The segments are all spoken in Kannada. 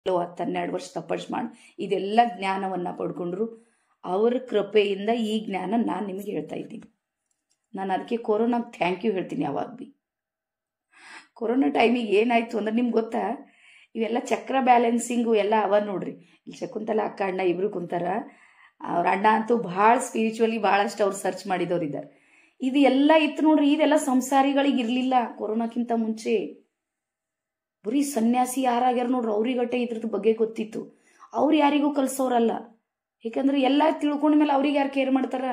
ಹತ್ತು ಹನ್ನೆರಡು ವರ್ಷ ತಪಸ್ ಮಾಡಿ ಇದೆಲ್ಲ ಜ್ಞಾನವನ್ನು ಪಡ್ಕೊಂಡ್ರು ಅವರ ಕೃಪೆಯಿಂದ ಈ ಜ್ಞಾನ ನಾನು ನಿಮಗೆ ಹೇಳ್ತಾ ಇದ್ದೀನಿ ನಾನು ಅದಕ್ಕೆ ಕೊರೋನಾಗೆ ಥ್ಯಾಂಕ್ ಯು ಹೇಳ್ತೀನಿ ಯಾವಾಗ ಭೀ ಕೊರೋನಾ ಟೈಮಿಗೆ ಏನಾಯ್ತು ಅಂದ್ರೆ ನಿಮ್ಗೆ ಗೊತ್ತಾ ಇವೆಲ್ಲ ಚಕ್ರ ಬ್ಯಾಲೆನ್ಸಿಂಗು ಎಲ್ಲ ಅವ ನೋಡ್ರಿ ಇಲ್ಲಿ ಶಕುಂತಲ ಅಕ್ಕ ಅಣ್ಣ ಇಬ್ರು ಕುಂತಾರ ಅವ್ರ ಅಣ್ಣ ಅಂತೂ ಭಾಳ ಸ್ಪಿರಿಚುವಲಿ ಭಾಳಷ್ಟು ಅವ್ರು ಸರ್ಚ್ ಮಾಡಿದವ್ರು ಇದ್ದಾರೆ ಇದು ಎಲ್ಲ ಇತ್ತು ನೋಡ್ರಿ ಇದೆಲ್ಲ ಸಂಸಾರಿಗಳಿಗೆ ಇರಲಿಲ್ಲ ಕೊರೋನಾಕ್ಕಿಂತ ಮುಂಚೆ ಬರೀ ಸನ್ಯಾಸಿ ಯಾರಾಗ್ಯಾರ ನೋಡ್ರಿ ಅವ್ರಿಗಟ್ಟೆ ಇದ್ರದ್ದು ಬಗ್ಗೆ ಗೊತ್ತಿತ್ತು ಅವ್ರು ಯಾರಿಗೂ ಕಲ್ಸೋರಲ್ಲ ಯಾಕಂದ್ರೆ ಎಲ್ಲ ತಿಳ್ಕೊಂಡ್ಮೇಲೆ ಅವ್ರಿಗೆ ಯಾರು ಕೇರ್ ಮಾಡ್ತಾರ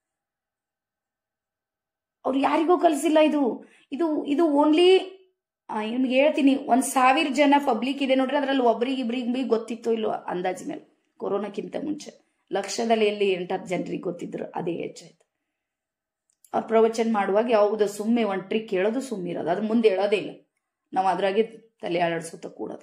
ಅವ್ರು ಯಾರಿಗೂ ಕಲಿಸಿಲ್ಲ ಇದು ಇದು ಇದು ಓನ್ಲಿ ನಿಮ್ಗೆ ಹೇಳ್ತೀನಿ ಒಂದ್ ಸಾವಿರ ಜನ ಪಬ್ಲಿಕ್ ಇದೆ ನೋಡ್ರಿ ಅದ್ರಲ್ಲಿ ಒಬ್ರಿಗೆ ಇಬ್ರಿಗೆ ಬಿ ಗೊತ್ತಿತ್ತು ಇಲ್ವೋ ಅಂದಾಜ್ ಮೇಲೆ ಕೊರೋನಾಕ್ಕಿಂತ ಮುಂಚೆ ಲಕ್ಷದಲ್ಲಿ ಎಲ್ಲಿ ಎಂಟತ್ತು ಜನರಿಗೆ ಗೊತ್ತಿದ್ರು ಅದೇ ಹೆಚ್ಚಾಯ್ತು ಅವ್ರ ಪ್ರವಚನ ಮಾಡುವಾಗ ಯಾವುದು ಸುಮ್ಮನೆ ಒಂದು ಟ್ರಿಕ್ ಹೇಳೋದು ಸುಮ್ಮಿರೋದು ಅದು ಮುಂದೆ ಹೇಳೋದೇ ಇಲ್ಲ ನಾವು ಅದ್ರಾಗೆ ತಲೆ ಆಡಾಡ್ಸುತ್ತ ಕೂಡೋದು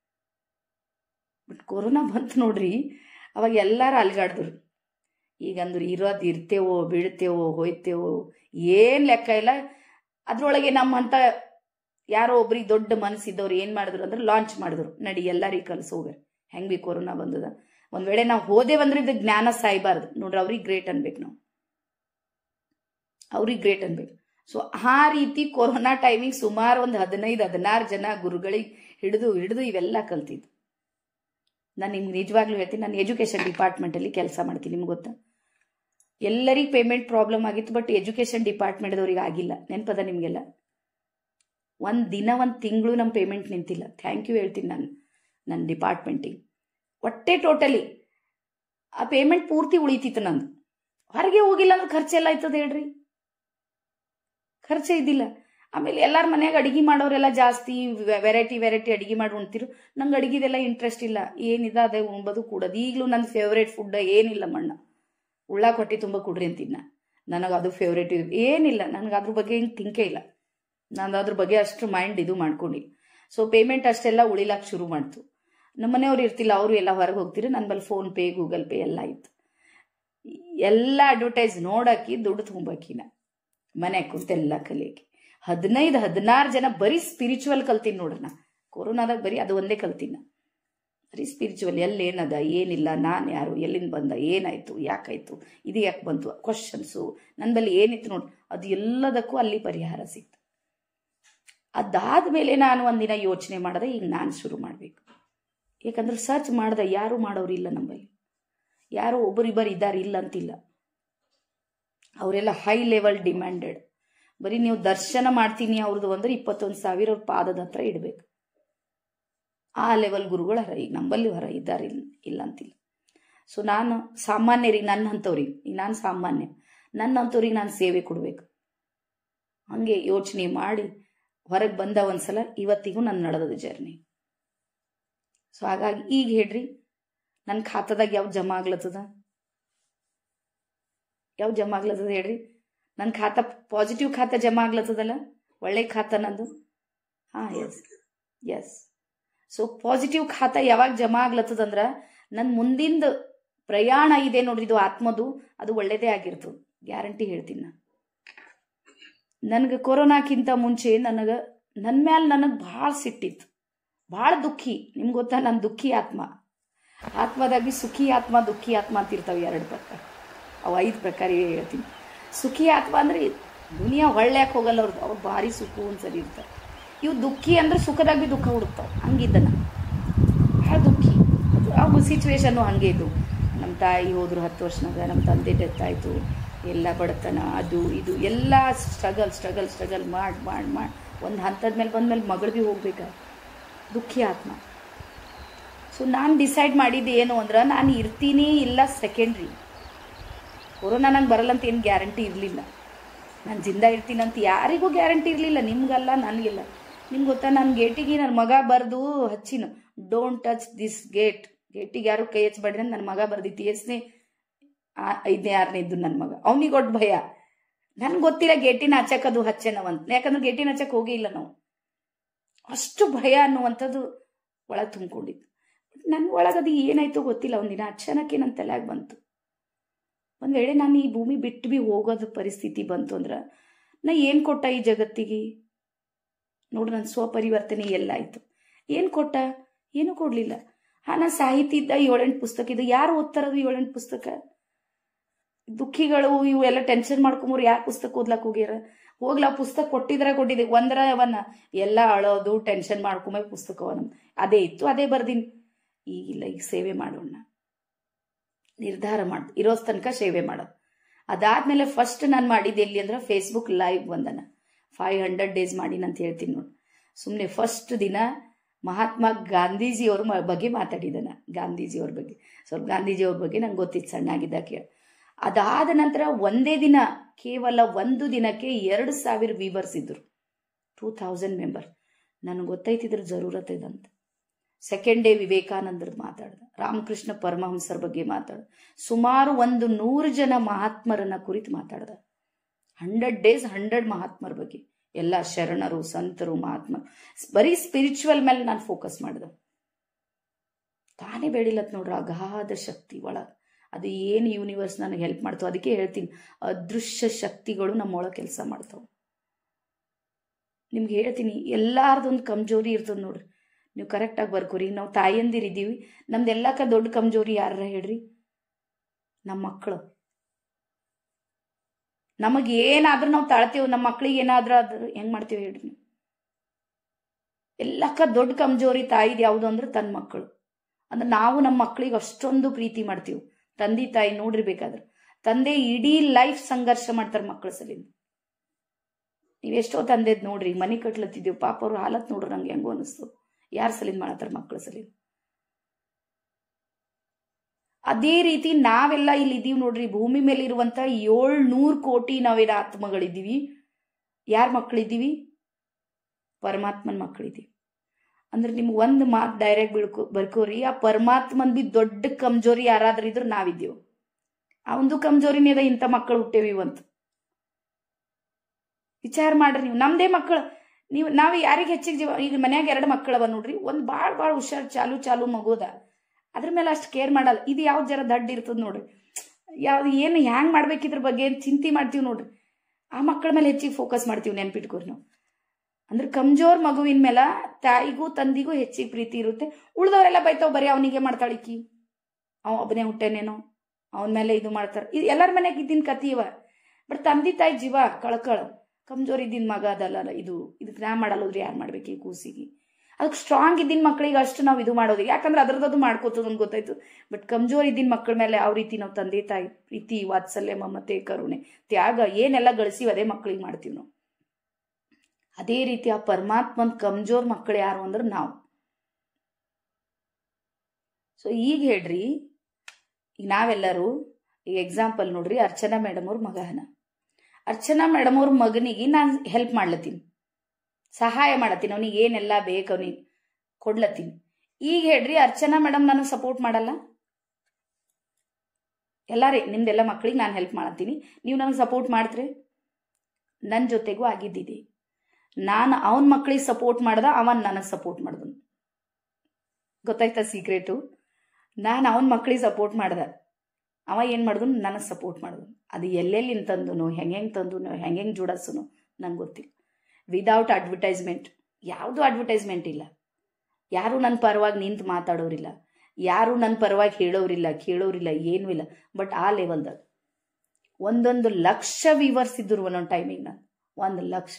ಬಟ್ ಕೊರೋನಾ ಬಂತು ನೋಡ್ರಿ ಅವಾಗ ಎಲ್ಲಾರು ಅಲ್ಗಾಡಿದ್ರು ಈಗಂದ್ರೆ ಇರೋದು ಇರ್ತೇವೋ ಬೀಳ್ತೇವೋ ಹೋಯ್ತೇವೋ ಏನು ಲೆಕ್ಕ ಇಲ್ಲ ಅದ್ರೊಳಗೆ ನಮ್ಮಂತ ಯಾರೋ ಒಬ್ರಿಗೆ ದೊಡ್ಡ ಮನಸ್ಸಿದ್ದವ್ರು ಏನು ಮಾಡಿದ್ರು ಅಂದ್ರೆ ಲಾಂಚ್ ಮಾಡಿದ್ರು ನಡಿ ಎಲ್ಲರಿಗೆ ಕಲ್ಸಿ ಹೋಗ್ರಿ ಹೆಂಗೆ ಬಿ ಕೊರೋನಾ ಬಂದದ ಒಂದ್ ವೇಳೆ ನಾವು ಹೋದೇವಂದ್ರೆ ಇದು ಜ್ಞಾನ ಸಾಯ್ಬಾರ್ದು ನೋಡ್ರಿ ಅವ್ರಿಗೆ ಗ್ರೇಟ್ ಅನ್ಬೇಕು ನಾವು ಅವ್ರಿಗೆ ಗ್ರೇಟ್ ಅನ್ಬೇಕು ಸೊ ಆ ರೀತಿ ಕೊರೋನಾ ಟೈಮಿಗೆ ಸುಮಾರು ಒಂದು ಹದಿನೈದು ಹದಿನಾರು ಜನ ಗುರುಗಳಿಗೆ ಹಿಡಿದು ಹಿಡಿದು ಇವೆಲ್ಲ ಕಲ್ತಿದ್ದು ನಾನು ನಿಮ್ಗೆ ನಿಜವಾಗ್ಲೂ ಹೇಳ್ತೀನಿ ನಾನು ಎಜುಕೇಷನ್ ಡಿಪಾರ್ಟ್ಮೆಂಟಲ್ಲಿ ಕೆಲಸ ಮಾಡ್ತೀನಿ ನಿಮ್ಗೆ ಗೊತ್ತಾ ಎಲ್ಲರಿಗೆ ಪೇಮೆಂಟ್ ಪ್ರಾಬ್ಲಮ್ ಆಗಿತ್ತು ಬಟ್ ಎಜುಕೇಷನ್ ಡಿಪಾರ್ಟ್ಮೆಂಟ್ದವ್ರಿಗೆ ಆಗಿಲ್ಲ ನೆನಪದ ನಿಮಗೆಲ್ಲ ಒಂದು ದಿನ ಒಂದು ತಿಂಗಳು ನಮ್ಮ ಪೇಮೆಂಟ್ ನಿಂತಿಲ್ಲ ಥ್ಯಾಂಕ್ ಯು ಹೇಳ್ತೀನಿ ನಾನು ನನ್ನ ಡಿಪಾರ್ಟ್ಮೆಂಟಿಗೆ ಒಟ್ಟೆ ಟೋಟಲಿ ಆ ಪೇಮೆಂಟ್ ಪೂರ್ತಿ ಉಳಿತಿತ್ತು ನಂದು ಹೊರಗೆ ಹೋಗಿಲ್ಲ ಅಂದ್ರೆ ಖರ್ಚೆಲ್ಲ ಆಯ್ತದ ಹೇಳ್ರಿ ಖರ್ಚೆ ಇದ್ದಿಲ್ಲ ಆಮೇಲೆ ಎಲ್ಲಾರ ಮನ್ಯಾಗ ಅಡಿಗೆ ಮಾಡೋರೆಲ್ಲ ಜಾಸ್ತಿ ವೆರೈಟಿ ವೆರೈಟಿ ಅಡಿಗೆ ಮಾಡಿ ಉಣ್ತಿರು ನಂಗೆ ಅಡಿಗೆದೆಲ್ಲ ಇಂಟ್ರೆಸ್ಟ್ ಇಲ್ಲ ಏನಿದೆ ಅದೇ ಉಣ್ಬೋದು ಕೂಡೋದು ಈಗಲೂ ನನ್ನ ಫೇವ್ರೇಟ್ ಫುಡ್ ಏನಿಲ್ಲ ಮಣ್ಣ ಉಳ್ಳಾಗ ಹೊಟ್ಟೆ ತುಂಬ ಕುಡ್ರಿ ಅಂತಿನ್ನ ನನಗೆ ಅದು ಫೇವ್ರೇಟ್ ಏನಿಲ್ಲ ನನಗೆ ಅದ್ರ ಬಗ್ಗೆ ಹಿಂಗೆ ತಿಂಕೇ ಇಲ್ಲ ನಾನು ಅದ್ರ ಬಗ್ಗೆ ಅಷ್ಟು ಮೈಂಡ್ ಇದು ಮಾಡ್ಕೊಂಡಿಲ್ಲ ಸೊ ಪೇಮೆಂಟ್ ಅಷ್ಟೆಲ್ಲ ಉಳಿಲಾಕ ಶುರು ಮಾಡ್ತು ನಮ್ಮ ಮನೆಯವ್ರು ಇರ್ತಿಲ್ಲ ಅವರು ಎಲ್ಲ ಹೊರಗೆ ಹೋಗ್ತಿರು ನನ್ನ ಬಲ್ಲಿ ಫೋನ್ ಪೇ ಗೂಗಲ್ ಪೇ ಎಲ್ಲ ಇತ್ತು ಎಲ್ಲ ಅಡ್ವರ್ಟೈಸ್ ನೋಡಾಕಿ ದುಡ್ಡು ತುಂಬಾಕಿನ ಮನೆ ಕುಂತೆಲ್ಲ ಕಲಿಯಕ್ಕೆ ಹದಿನೈದು ಹದಿನಾರು ಜನ ಬರೀ ಸ್ಪಿರಿಚುವಲ್ ಕಲ್ತೀನಿ ನೋಡ್ರಿ ನಾ ಕೊರೋನಾದಾಗ ಬರೀ ಅದು ಒಂದೇ ಕಲ್ತೀನಿ ನಾ ಬರೀ ಸ್ಪಿರಿಚುವಲ್ ಎಲ್ಲೇನದ ಏನಿಲ್ಲ ನಾನು ಯಾರು ಎಲ್ಲಿಂದ ಬಂದ ಏನಾಯ್ತು ಯಾಕಾಯ್ತು ಇದು ಯಾಕೆ ಬಂತು ಕ್ವಶನ್ಸು ನನ್ನ ಬಳಿ ಏನಿತ್ತು ನೋಡಿ ಅದು ಎಲ್ಲದಕ್ಕೂ ಅಲ್ಲಿ ಪರಿಹಾರ ಸಿಕ್ತು ಅದಾದ್ಮೇಲೆ ನಾನು ಒಂದಿನ ಯೋಚನೆ ಮಾಡಿದೆ ಈಗ ನಾನು ಶುರು ಮಾಡಬೇಕು ಯಾಕಂದ್ರೆ ಸರ್ಚ್ ಮಾಡ್ದೆ ಯಾರು ಮಾಡೋರಿಲ್ಲ ನಮ್ಮಲ್ಲಿ ಯಾರೋ ಒಬ್ಬರಿಬ್ಬರು ಇದ್ದಾರೆ ಇಲ್ಲ ಅಂತಿಲ್ಲ ಅವರೆಲ್ಲ ಹೈ ಲೆವೆಲ್ ಡಿಮ್ಯಾಂಡೆಡ್ ಬರೀ ನೀವು ದರ್ಶನ ಮಾಡ್ತೀನಿ ಅವ್ರದ್ದು ಅಂದ್ರೆ ಇಪ್ಪತ್ತೊಂದು ಸಾವಿರ ಅವ್ರ ಪಾದದ ಹತ್ರ ಇಡಬೇಕು ಆ ಲೆವೆಲ್ ಗುರುಗಳು ಹರ ಈಗ ನಂಬಲ್ಲಿ ಹೊರ ಇದ್ದಾರೆ ಇಲ್ಲ ಅಂತಿಲ್ಲ ಸೊ ನಾನು ಸಾಮಾನ್ಯರಿಗೆ ನನ್ನ ಅಂಥವ್ರಿಗೆ ಈಗ ನಾನು ಸಾಮಾನ್ಯ ನನ್ನ ಅಂಥವ್ರಿಗೆ ನಾನು ಸೇವೆ ಕೊಡಬೇಕು ಹಂಗೆ ಯೋಚನೆ ಮಾಡಿ ಹೊರಗೆ ಬಂದ ಒಂದ್ಸಲ ಇವತ್ತಿಗೂ ನನ್ನ ನಡೆದದ ಜರ್ನಿ ಸೊ ಹಾಗಾಗಿ ಈಗ ಹೇಳ್ರಿ ನನ್ನ ಖಾತಾದಾಗ ಯಾವ ಜಮಾ ಆಗ್ಲತ್ತದ ಯಾವ ಜಮಾ ಆಗ್ಲತ್ತದ ಹೇಳ್ರಿ ನನ್ನ ಖಾತಾ ಪಾಸಿಟಿವ್ ಖಾತಾ ಜಮಾ ಆಗ್ಲತ್ತದಲ್ಲ ಒಳ್ಳೆ ಖಾತಾ ನಂದು ಹಾಂ ಎಸ್ ಎಸ್ ಸೊ ಪಾಸಿಟಿವ್ ಖಾತಾ ಯಾವಾಗ ಜಮಾ ಆಗ್ಲತ್ತದಂದ್ರ ನನ್ನ ಮುಂದಿಂದ ಪ್ರಯಾಣ ಇದೆ ನೋಡ್ರಿ ಇದು ಆತ್ಮದು ಅದು ಒಳ್ಳೇದೇ ಆಗಿರ್ತದೆ ಗ್ಯಾರಂಟಿ ಹೇಳ್ತೀನಿ ನಾನು ನನಗೆ ಕೊರೋನಾಕ್ಕಿಂತ ಮುಂಚೆ ನನಗೆ ನನ್ನ ಮ್ಯಾಲೆ ನನಗೆ ಭಾಳ ಸಿಟ್ಟಿತ್ತು ಭಾಳ ದುಃಖಿ ನಿಮ್ಗೆ ಗೊತ್ತಾ ನಾನು ದುಃಖಿ ಆತ್ಮ ಆತ್ಮದಾಗಿ ಸುಖಿ ಆತ್ಮ ದುಃಖಿ ಆತ್ಮ ಅಂತ ಇರ್ತಾವೆ ಎರಡು ಪ್ರಕಾರ ಅವು ಐದು ಪ್ರಕಾರ ಹೇಳ್ತೀನಿ ಸುಖಿ ಆತ್ಮ ಅಂದ್ರೆ ದುನಿಯಾ ಒಳ್ಳೆಯಕ್ಕೆ ಹೋಗಲ್ಲ ಅವ್ರದ್ದು ಅವ್ರು ಭಾರಿ ಸುಖು ಸರಿ ಇರ್ತಾರೆ ಇವು ದುಃಖಿ ಅಂದ್ರೆ ಸುಖದಾಗ ಬಿ ದುಃಖ ಹುಡುಕ್ತಾವೆ ಹಂಗಿದ್ದನ ಭಾಳ ದುಃಖಿ ಅವು ಸಿಚುವೇಶನ್ನು ಹಂಗೆ ಇದು ನಮ್ಮ ತಾಯಿ ಹೋದ್ರು ಹತ್ತು ವರ್ಷನಾಗ ನಮ್ಮ ತಂದೆ ಡೆತ್ ಆಯಿತು ಎಲ್ಲ ಬಡತನ ಅದು ಇದು ಎಲ್ಲ ಸ್ಟ್ರಗಲ್ ಸ್ಟ್ರಗಲ್ ಸ್ಟ್ರಗಲ್ ಮಾಡಿ ಮಾಡಿ ಮಾಡಿ ಒಂದು ಹಂತದ ಮೇಲೆ ಬಂದ್ಮೇಲೆ ಮಗಳು ಭೀ ಹೋಗ್ಬೇಕಾ ದುಃಖಿ ಆತ್ಮ ಸೊ ನಾನು ಡಿಸೈಡ್ ಮಾಡಿದ್ದು ಏನು ಅಂದ್ರೆ ನಾನು ಇರ್ತೀನಿ ಇಲ್ಲ ಸೆಕೆಂಡ್ರಿ ಕೊರೋನಾ ನಂಗೆ ಬರಲ್ಲ ಅಂತ ಏನು ಗ್ಯಾರಂಟಿ ಇರಲಿಲ್ಲ ನಾನು ಜಿಂದ ಇರ್ತೀನಿ ಅಂತ ಯಾರಿಗೂ ಗ್ಯಾರಂಟಿ ಇರಲಿಲ್ಲ ನಿಮ್ಗಲ್ಲ ನನಗಿಲ್ಲ ನಿಮ್ಗೆ ಗೊತ್ತಾ ನನ್ನ ಗೇಟಿಗೆ ನನ್ನ ಮಗ ಬರೆದು ಹಚ್ಚಿನ ಡೋಂಟ್ ಟಚ್ ದಿಸ್ ಗೇಟ್ ಗೇಟಿಗೆ ಯಾರು ಕೈ ಹಚ್ಬೇಡ್ರಿ ಅಂತ ನನ್ನ ಮಗ ಬರ್ದಿತ್ತು ಎಷ್ಟನೇ ಐದನೇ ಆರನೇ ಇದ್ದು ನನ್ನ ಮಗ ಅವನಿಗೆ ಒಟ್ಟು ಭಯ ನನ್ಗೆ ಗೊತ್ತಿಲ್ಲ ಗೇಟಿನ ಹಚ್ಚಕ್ಕದು ಹಚ್ಚೆನವಂತ ಯಾಕಂದ್ರೆ ಗೇಟಿನ ಹಚ್ಚಕ್ಕೆ ಹೋಗೇ ಇಲ್ಲ ನಾವು ಅಷ್ಟು ಭಯ ಅನ್ನುವಂಥದ್ದು ಒಳಗೆ ತುಂಬಿಕೊಂಡಿತ್ತು ನನ್ನ ಒಳಗದು ಏನಾಯ್ತು ಗೊತ್ತಿಲ್ಲ ಒಂದಿನ ಅಚಾನಕ್ಕೆ ನನ್ನ ತಲೆಯಾಗ ಬಂತು ಒಂದು ವೇಳೆ ನಾನು ಈ ಭೂಮಿ ಬಿಟ್ಟು ಬಿ ಹೋಗೋದು ಪರಿಸ್ಥಿತಿ ಬಂತು ಅಂದ್ರೆ ನಾ ಏನು ಕೊಟ್ಟ ಈ ಜಗತ್ತಿಗೆ ನೋಡು ನನ್ನ ಸ್ವಪರಿವರ್ತನೆ ಎಲ್ಲ ಆಯಿತು ಏನು ಕೊಟ್ಟ ಏನೂ ಕೊಡ್ಲಿಲ್ಲ ಹಾ ನಾ ಸಾಹಿತಿ ಇದ್ದ ಏಳೆಂಟು ಪುಸ್ತಕ ಇದು ಯಾರು ಓದ್ತಾರದು ಏಳೆಂಟು ಪುಸ್ತಕ ದುಃಖಿಗಳು ಇವೆಲ್ಲ ಟೆನ್ಷನ್ ಮಾಡ್ಕೊಂಬರು ಯಾರು ಪುಸ್ತಕ ಓದ್ಲಕ್ ಹೋಗ್ಯಾರ ಹೋಗ್ಲ ಪುಸ್ತಕ ಕೊಟ್ಟಿದ್ರ ಕೊಟ್ಟಿದ್ದೆ ಒಂದರ ಅವನ್ನ ಎಲ್ಲ ಅಳೋದು ಟೆನ್ಷನ್ ಮಾಡ್ಕೊಂಬ ಪುಸ್ತಕವನ್ನ ಅದೇ ಇತ್ತು ಅದೇ ಬರ್ದೀನಿ ಈಗಿಲ್ಲ ಈಗ ಸೇವೆ ಮಾಡೋಣ ನಿರ್ಧಾರ ಮಾಡ್ ಇರೋ ತನಕ ಸೇವೆ ಮಾಡೋದು ಅದಾದ್ಮೇಲೆ ಫಸ್ಟ್ ನಾನು ಮಾಡಿದ್ದು ಎಲ್ಲಿ ಅಂದ್ರೆ ಫೇಸ್ಬುಕ್ ಲೈವ್ ಬಂದನ ಫೈವ್ ಹಂಡ್ರೆಡ್ ಡೇಸ್ ಮಾಡಿನ ಅಂತ ಹೇಳ್ತೀನಿ ನೋಡಿ ಸುಮ್ಮನೆ ಫಸ್ಟ್ ದಿನ ಮಹಾತ್ಮ ಗಾಂಧೀಜಿಯವ್ರ ಮ- ಬಗ್ಗೆ ಮಾತಾಡಿದ್ದಾನ ಗಾಂಧೀಜಿಯವ್ರ ಬಗ್ಗೆ ಸ್ವಲ್ಪ ಗಾಂಧೀಜಿಯವ್ರ ಬಗ್ಗೆ ನಂಗೆ ಗೊತ್ತಿತ್ತು ಸಣ್ಣಾಗಿದ್ದ ಕೇಳಿ ಅದಾದ ನಂತರ ಒಂದೇ ದಿನ ಕೇವಲ ಒಂದು ದಿನಕ್ಕೆ ಎರಡು ಸಾವಿರ ವೀವರ್ಸ್ ಇದ್ರು ಟೂ ಥೌಸಂಡ್ ಮೆಂಬರ್ ನನಗೆ ಗೊತ್ತೈತಿದ್ರ ಜರೂರತ್ ಇದೆ ಅಂತ ಸೆಕೆಂಡ್ ಡೇ ವಿವೇಕಾನಂದರದ್ದು ಮಾತಾಡ್ದ ರಾಮಕೃಷ್ಣ ಪರಮಹಂಸರ ಬಗ್ಗೆ ಮಾತಾಡ್ದ ಸುಮಾರು ಒಂದು ನೂರು ಜನ ಮಹಾತ್ಮರನ್ನ ಕುರಿತು ಮಾತಾಡ್ದ ಹಂಡ್ರೆಡ್ ಡೇಸ್ ಹಂಡ್ರೆಡ್ ಮಹಾತ್ಮರ ಬಗ್ಗೆ ಎಲ್ಲ ಶರಣರು ಸಂತರು ಮಹಾತ್ಮ ಬರೀ ಸ್ಪಿರಿಚುವಲ್ ಮೇಲೆ ನಾನು ಫೋಕಸ್ ಮಾಡಿದೆ ತಾನೇ ಬೆಳಿಲತ್ ನೋಡ್ರ ಅಗಾಧ ಶಕ್ತಿ ಒಳಗ ಅದು ಏನು ಯೂನಿವರ್ಸ್ ನನಗೆ ಹೆಲ್ಪ್ ಮಾಡ್ತಾವ ಅದಕ್ಕೆ ಹೇಳ್ತೀನಿ ಅದೃಶ್ಯ ಶಕ್ತಿಗಳು ನಮ್ಮೊಳಗೆ ಕೆಲಸ ಮಾಡ್ತಾವ ನಿಮ್ಗೆ ಹೇಳ್ತೀನಿ ಎಲ್ಲಾರ್ದೊಂದು ಕಮ್ಜೋರಿ ಇರ್ತದೆ ನೋಡ್ರಿ ನೀವು ಕರೆಕ್ಟಾಗಿ ಬರ್ಕೋರಿ ನಾವು ತಾಯಂದಿರಿದ್ದೀವಿ ನಮ್ದು ಎಲ್ಲಕ್ಕ ದೊಡ್ಡ ಕಮ್ಜೋರಿ ಯಾರ ಹೇಳ್ರಿ ನಮ್ಮ ಮಕ್ಕಳು ನಮಗೆ ಏನಾದ್ರೂ ನಾವು ತಾಳ್ತೀವಿ ನಮ್ಮ ಮಕ್ಳಿಗೆ ಏನಾದ್ರೂ ಆದ್ರೆ ಹೆಂಗ್ ಮಾಡ್ತೀವಿ ಹೇಳ್ರಿ ನೀವು ಎಲ್ಲಕ್ಕ ದೊಡ್ಡ ಕಮ್ಜೋರಿ ತಾಯಿದ್ ಯಾವುದು ಅಂದ್ರೆ ತನ್ನ ಮಕ್ಕಳು ಅಂದ್ರೆ ನಾವು ನಮ್ಮ ಮಕ್ಕಳಿಗೆ ಅಷ್ಟೊಂದು ಪ್ರೀತಿ ಮಾಡ್ತೀವಿ ತಂದೆ ತಾಯಿ ನೋಡ್ರಿ ಬೇಕಾದ್ರೆ ತಂದೆ ಇಡೀ ಲೈಫ್ ಸಂಘರ್ಷ ಮಾಡ್ತಾರೆ ಮಕ್ಕಳ ಸಲಿಂದ ನೀವೆಷ್ಟೋ ತಂದೆದ್ ನೋಡ್ರಿ ಮನೆ ಕಟ್ಲತ್ತಿದ್ದೀವಿ ಪಾಪ ಅವ್ರ ಹಾಲತ್ ನೋಡ್ರಿ ನಂಗೆ ಹೆಂಗೋ ಅನಿಸ್ತು ಯಾರ ಸಲಿಂದ ಮಾಡತ್ತಾರ ಮಕ್ಕಳ ಸಲಿಂದ ಅದೇ ರೀತಿ ನಾವೆಲ್ಲ ಇಲ್ಲಿ ಇದೀವಿ ನೋಡ್ರಿ ಭೂಮಿ ಮೇಲೆ ಇರುವಂತ ಏಳ್ನೂರು ಕೋಟಿ ನಾವೇನ ಆತ್ಮಗಳಿದ್ದೀವಿ ಯಾರ ಮಕ್ಕಳಿದ್ದೀವಿ ಪರಮಾತ್ಮನ ಮಕ್ಕಳಿದ್ದೀವಿ ಅಂದ್ರೆ ನಿಮ್ಗೆ ಒಂದು ಮಾತು ಡೈರೆಕ್ಟ್ ಬಿಳ್ಕೊ ಬರ್ಕೋರಿ ಆ ಪರಮಾತ್ಮನ್ ಬಿ ದೊಡ್ಡ ಕಮ್ಜೋರಿ ಯಾರಾದ್ರೂ ಇದ್ರು ನಾವಿದ್ದೀವಿ ಅವಂದು ಕಮ್ಜೋರಿನೇ ಅದ ಇಂಥ ಮಕ್ಕಳು ಹುಟ್ಟೇವಿ ಇವಂತ ವಿಚಾರ ಮಾಡ್ರಿ ನೀವು ನಮ್ದೇ ಮಕ್ಕಳು ನೀವು ನಾವು ಯಾರಿಗೆ ಹೆಚ್ಚಿಗೆ ಜೀವ ಈಗ ಮನ್ಯಾಗ ಎರಡು ಮಕ್ಕಳವ ನೋಡ್ರಿ ಒಂದು ಭಾಳ ಭಾಳ ಹುಷಾರ್ ಚಾಲು ಚಾಲು ಮಗುದ ಅದ್ರ ಮೇಲೆ ಅಷ್ಟು ಕೇರ್ ಮಾಡಲ್ಲ ಇದು ಯಾವ್ದು ಜರ ದಡ್ಡ ಇರ್ತದ ನೋಡ್ರಿ ಯಾವ್ದು ಏನು ಹ್ಯಾಂಗ್ ಮಾಡ್ಬೇಕಿದ್ರ ಬಗ್ಗೆ ಏನು ಚಿಂತೆ ಮಾಡ್ತೀವಿ ನೋಡ್ರಿ ಆ ಮಕ್ಕಳ ಮೇಲೆ ಹೆಚ್ಚಿಗೆ ಫೋಕಸ್ ಮಾಡ್ತೀವಿ ನೆನ್ಪಿಟ್ಕೋರಿ ನಾವು ಅಂದ್ರೆ ಕಮ್ಜೋರ್ ಮಗುವಿನ ಮೇಲೆ ತಾಯಿಗೂ ತಂದಿಗೂ ಹೆಚ್ಚಿಗೆ ಪ್ರೀತಿ ಇರುತ್ತೆ ಉಳ್ದವರೆಲ್ಲ ಬೈತಾವ್ ಬರೀ ಅವನಿಗೆ ಮಾಡ್ತಾಳಿಕಿ ಅವ ಒಬ್ಬನೇ ಹುಟ್ಟೇನೇನೋ ಅವನ ಮೇಲೆ ಇದು ಮಾಡ್ತಾರ ಇದು ಎಲ್ಲರ ಮನೆಯಾಗ ಇದ್ದಿನ ಕತಿ ಇವ ಬಟ್ ತಂದೆ ತಾಯಿ ಜೀವ ಕಳ್ಕಳ ಕಮ್ಜೋರ್ ಇದ್ದಿನ ಮಗ ಅದಲ್ಲ ಇದು ಇದಕ್ಕೆ ನಾ ಮಾಡಲ್ಲೋದ್ರೆ ಯಾರು ಮಾಡ್ಬೇಕು ಈ ಕೂಸಿಗೆ ಅದಕ್ಕೆ ಸ್ಟ್ರಾಂಗ್ ಇದ್ದಿನ ಮಕ್ಕಳಿಗೆ ಅಷ್ಟು ನಾವು ಇದು ಮಾಡೋದು ಯಾಕಂದ್ರೆ ಅದ್ರದ್ದು ಮಾಡ್ಕೋತದ ಅಂತ ಗೊತ್ತಾಯ್ತು ಬಟ್ ಕಮ್ಜೋರ್ ಇದ್ದಿನ ಮಕ್ಕಳ ಮೇಲೆ ಯಾವ ರೀತಿ ನಾವು ತಂದೆ ತಾಯಿ ಪ್ರೀತಿ ವಾತ್ಸಲ್ಯ ಮಮತೆ ಕರುಣೆ ತ್ಯಾಗ ಏನೆಲ್ಲ ಗಳಿಸಿವಿ ಅದೇ ಮಕ್ಕಳಿಗೆ ಮಾಡ್ತೀವಿ ನಾವು ಅದೇ ರೀತಿ ಆ ಪರಮಾತ್ಮನ್ ಕಮ್ಜೋರ್ ಮಕ್ಕಳು ಯಾರು ಅಂದ್ರೆ ನಾವು ಸೊ ಈಗ ಹೇಳ್ರಿ ಈಗ ನಾವೆಲ್ಲರೂ ಈಗ ಎಕ್ಸಾಂಪಲ್ ನೋಡ್ರಿ ಅರ್ಚನಾ ಮೇಡಮ್ ಅವ್ರ ಮಗನ ಅರ್ಚನಾ ಮೇಡಮ್ ಅವ್ರ ಮಗನಿಗೆ ನಾನು ಹೆಲ್ಪ್ ಮಾಡ್ಲತ್ತೀನಿ ಸಹಾಯ ಮಾಡತ್ತೀನಿ ಅವನಿಗೆ ಏನೆಲ್ಲ ಬೇಕು ಅವನಿಗೆ ಕೊಡ್ಲತ್ತೀನಿ ಈಗ ಹೇಳ್ರಿ ಅರ್ಚನಾ ಮೇಡಮ್ ನನಗೆ ಸಪೋರ್ಟ್ ಮಾಡಲ್ಲ ಎಲ್ಲ ರೀ ನಿಮ್ದೆಲ್ಲ ಮಕ್ಳಿಗೆ ನಾನು ಹೆಲ್ಪ್ ಮಾಡತ್ತೀನಿ ನೀವು ನನಗೆ ಸಪೋರ್ಟ್ ಮಾಡ್ತ್ರಿ ನನ್ನ ಜೊತೆಗೂ ಆಗಿದ್ದಿದೆ ನಾನು ಅವನ ಮಕ್ಳಿಗೆ ಸಪೋರ್ಟ್ ಮಾಡ್ದ ಅವನ್ ನನಗೆ ಸಪೋರ್ಟ್ ಮಾಡ್ದನು ಗೊತ್ತಾಯ್ತಾ ಸೀಕ್ರೆಟು ನಾನು ಅವನ ಮಕ್ಳಿಗೆ ಸಪೋರ್ಟ್ ಮಾಡ್ದ ಅವ ಏನು ಮಾಡ್ದು ನನಗೆ ಸಪೋರ್ಟ್ ಮಾಡ್ದು ಅದು ಎಲ್ಲೆಲ್ಲಿ ತಂದನು ಹೆಂಗೆ ಹೆಂಗೆ ತಂದನು ಹೆಂಗೆ ಹೆಂಗೆ ಜೋಡಿಸನು ನಂಗೆ ಗೊತ್ತಿಲ್ಲ ವಿದೌಟ್ ಅಡ್ವರ್ಟೈಸ್ಮೆಂಟ್ ಯಾವುದೂ ಅಡ್ವರ್ಟೈಸ್ಮೆಂಟ್ ಇಲ್ಲ ಯಾರು ನನ್ನ ಪರವಾಗಿ ನಿಂತು ಮಾತಾಡೋರಿಲ್ಲ ಯಾರು ನನ್ನ ಪರವಾಗಿ ಹೇಳೋರಿಲ್ಲ ಕೇಳೋರಿಲ್ಲ ಏನೂ ಇಲ್ಲ ಬಟ್ ಆ ಲೆವೆಲ್ದಾಗ ಒಂದೊಂದು ಲಕ್ಷ ವಿವರ್ಸ್ ಇದ್ದರು ಒಂದೊಂದು ಟೈಮಿಗೆ ನಾನು ಒಂದು ಲಕ್ಷ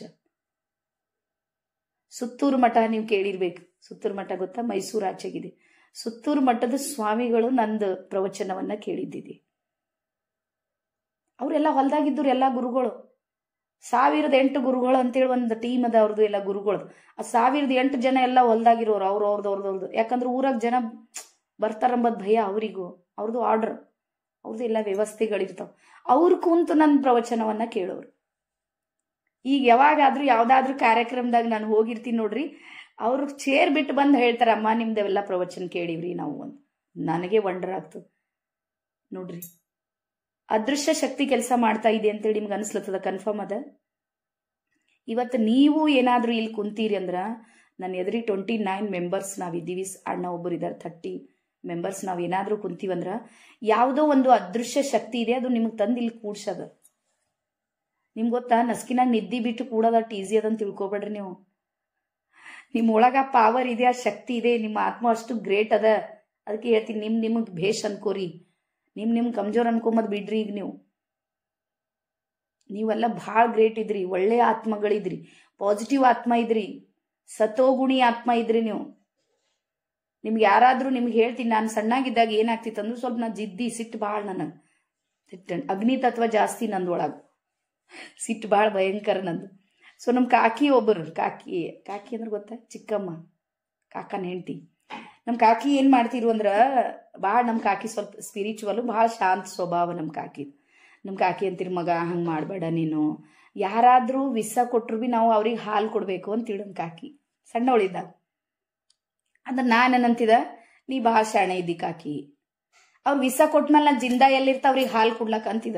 ಸುತ್ತೂರು ಮಠ ನೀವು ಕೇಳಿರ್ಬೇಕು ಸುತ್ತೂರು ಮಠ ಗೊತ್ತಾ ಮೈಸೂರು ಆಚೆಗಿದೆ ಸುತ್ತೂರು ಮಠದ ಸ್ವಾಮಿಗಳು ನಂದು ಪ್ರವಚನವನ್ನ ಕೇಳಿದ್ದಿದೆ ಅವರೆಲ್ಲ ಹೊಲ್ದಾಗಿದ್ದರು ಎಲ್ಲ ಗುರುಗಳು ಸಾವಿರದ ಎಂಟು ಗುರುಗಳು ಅಂತೇಳಿ ಒಂದು ಟೀಮ್ ಅದ ಅವ್ರದ್ದು ಎಲ್ಲ ಗುರುಗಳು ಆ ಸಾವಿರದ ಎಂಟು ಜನ ಎಲ್ಲ ಹೊಲ್ದಾಗಿರೋರು ಅವ್ರು ಅವ್ರದ್ದು ಅವ್ರದ್ದು ಅವ್ರದ್ದು ಯಾಕಂದ್ರೆ ಊರಾಗ ಜನ ಬರ್ತಾರಂಬದ್ ಭಯ ಅವರಿಗೂ ಅವ್ರದ್ದು ಆರ್ಡರ್ ಅವ್ರದ್ದು ಎಲ್ಲ ವ್ಯವಸ್ಥೆಗಳಿರ್ತಾವ ಅವ್ರು ಕುಂತು ನನ್ನ ಪ್ರವಚನವನ್ನ ಕೇಳೋರು ಈಗ ಯಾವಾಗಾದ್ರೂ ಯಾವ್ದಾದ್ರೂ ಕಾರ್ಯಕ್ರಮದಾಗ ನಾನು ಹೋಗಿರ್ತೀನಿ ನೋಡ್ರಿ ಅವ್ರು ಚೇರ್ ಬಿಟ್ಟು ಬಂದು ಹೇಳ್ತಾರೆ ಅಮ್ಮ ನಿಮ್ದೆಲ್ಲ ಪ್ರವಚನ ಕೇಳಿವ್ರಿ ನಾವು ಒಂದು ನನಗೆ ವಂಡರ್ ಆಗ್ತದೆ ನೋಡ್ರಿ ಅದೃಶ್ಯ ಶಕ್ತಿ ಕೆಲಸ ಮಾಡ್ತಾ ಇದೆ ಅಂತೇಳಿ ನಿಮ್ಗೆ ಅನಿಸ್ಲತ್ತದ ಕನ್ಫರ್ಮ್ ಅದ ಇವತ್ತು ನೀವು ಏನಾದರೂ ಇಲ್ಲಿ ಕುಂತೀರಿ ಅಂದ್ರ ನನ್ನ ಎದುರಿ ಟ್ವೆಂಟಿ ನೈನ್ ಮೆಂಬರ್ಸ್ ನಾವಿದ್ದೀವಿ ಅಣ್ಣ ಒಬ್ಬರು ಇದ್ದಾರೆ ಥರ್ಟಿ ಮೆಂಬರ್ಸ್ ನಾವು ಏನಾದರೂ ಕುಂತೀವಂದ್ರ ಯಾವುದೋ ಒಂದು ಅದೃಶ್ಯ ಶಕ್ತಿ ಇದೆ ಅದು ನಿಮ್ಗೆ ತಂದು ಇಲ್ಲಿ ಕೂಡ್ಸದ ನಿಮ್ಗೆ ಗೊತ್ತಾ ನಸ್ಕಿನಾಗ ನಿದ್ದಿ ಬಿಟ್ಟು ಕೂಡೋದಟ್ಟು ಈಸಿ ಅದಂತ ತಿಳ್ಕೊಬೇಡ್ರಿ ನೀವು ನಿಮ್ಮ ಒಳಗ ಪಾವರ್ ಇದೆ ಆ ಶಕ್ತಿ ಇದೆ ನಿಮ್ಮ ಆತ್ಮ ಅಷ್ಟು ಗ್ರೇಟ್ ಅದ ಅದಕ್ಕೆ ಹೇಳ್ತೀನಿ ನಿಮ್ ನಿಮಗೆ ಭೇಷ್ ಅನ್ಕೋರಿ ನಿಮ್ ನಿಮ್ ಕಮ್ಜೋರ್ ಅನ್ಕೊಂಬದ್ ಬಿಡ್ರಿ ಈಗ ನೀವು ನೀವೆಲ್ಲ ಭಾಳ ಗ್ರೇಟ್ ಇದ್ರಿ ಒಳ್ಳೆ ಆತ್ಮಗಳಿದ್ರಿ ಪಾಸಿಟಿವ್ ಆತ್ಮ ಇದ್ರಿ ಸತೋಗುಣಿ ಆತ್ಮ ಇದ್ರಿ ನೀವು ನಿಮ್ಗೆ ಯಾರಾದ್ರೂ ನಿಮ್ಗೆ ಹೇಳ್ತೀನಿ ನಾನು ಸಣ್ಣಾಗಿದ್ದಾಗ ಏನಾಗ್ತಿತ್ತು ಅಂದ್ರೆ ಸ್ವಲ್ಪ ನಾ ಜಿದ್ದಿ ಸಿಟ್ಟು ಭಾಳ ನನಗೆ ಸಿಟ್ಟು ಅಗ್ನಿ ತತ್ವ ಜಾಸ್ತಿ ನಂದೊಳಗೆ ಸಿಟ್ಟು ಭಾಳ ಭಯಂಕರ ನಂದು ಸೊ ನಮ್ಮ ಕಾಕಿ ಒಬ್ಬರು ಕಾಕಿ ಕಾಕಿ ಅಂದ್ರೆ ಗೊತ್ತಾ ಚಿಕ್ಕಮ್ಮ ಕಾಕನ ಹೆಂಡತಿ ನಮ್ಮ ಕಾಕಿ ಏನು ಮಾಡ್ತಿರು ಅಂದ್ರೆ ಭಾಳ ನಮ್ಮ ಕಾಕಿ ಸ್ವಲ್ಪ ಸ್ಪಿರಿಚುವಲು ಭಾಳ ಶಾಂತ ಸ್ವಭಾವ ನಮ್ಮ ಕಾಕಿ ನಮ್ಮ ಕಾಕಿ ಅಂತೀರಿ ಮಗ ಹಂಗೆ ಮಾಡಬೇಡ ನೀನು ಯಾರಾದರೂ ವಿಸ ಕೊಟ್ಟರು ಭೀ ನಾವು ಅವ್ರಿಗೆ ಹಾಲು ಕೊಡಬೇಕು ಅಂತೇಳಿ ನಮ್ಮ ಕಾಕಿ ಸಣ್ಣವಳಿದ್ದಾಗ ಅಂದ್ರೆ ನಾನು ಅಂತಿದ ನೀ ಭಾಳ ಶಾಣೆ ಇದ್ದಿ ಕಾಕಿ ಅವ್ರು ವಿಸ ಕೊಟ್ಮೇಲೆ ನಾ ಜಿಂದ ಎಲ್ಲಿರ್ತ ಅವ್ರಿಗೆ ಹಾಲು ಕೊಡ್ಲಕ್ಕ ಅಂತಿದ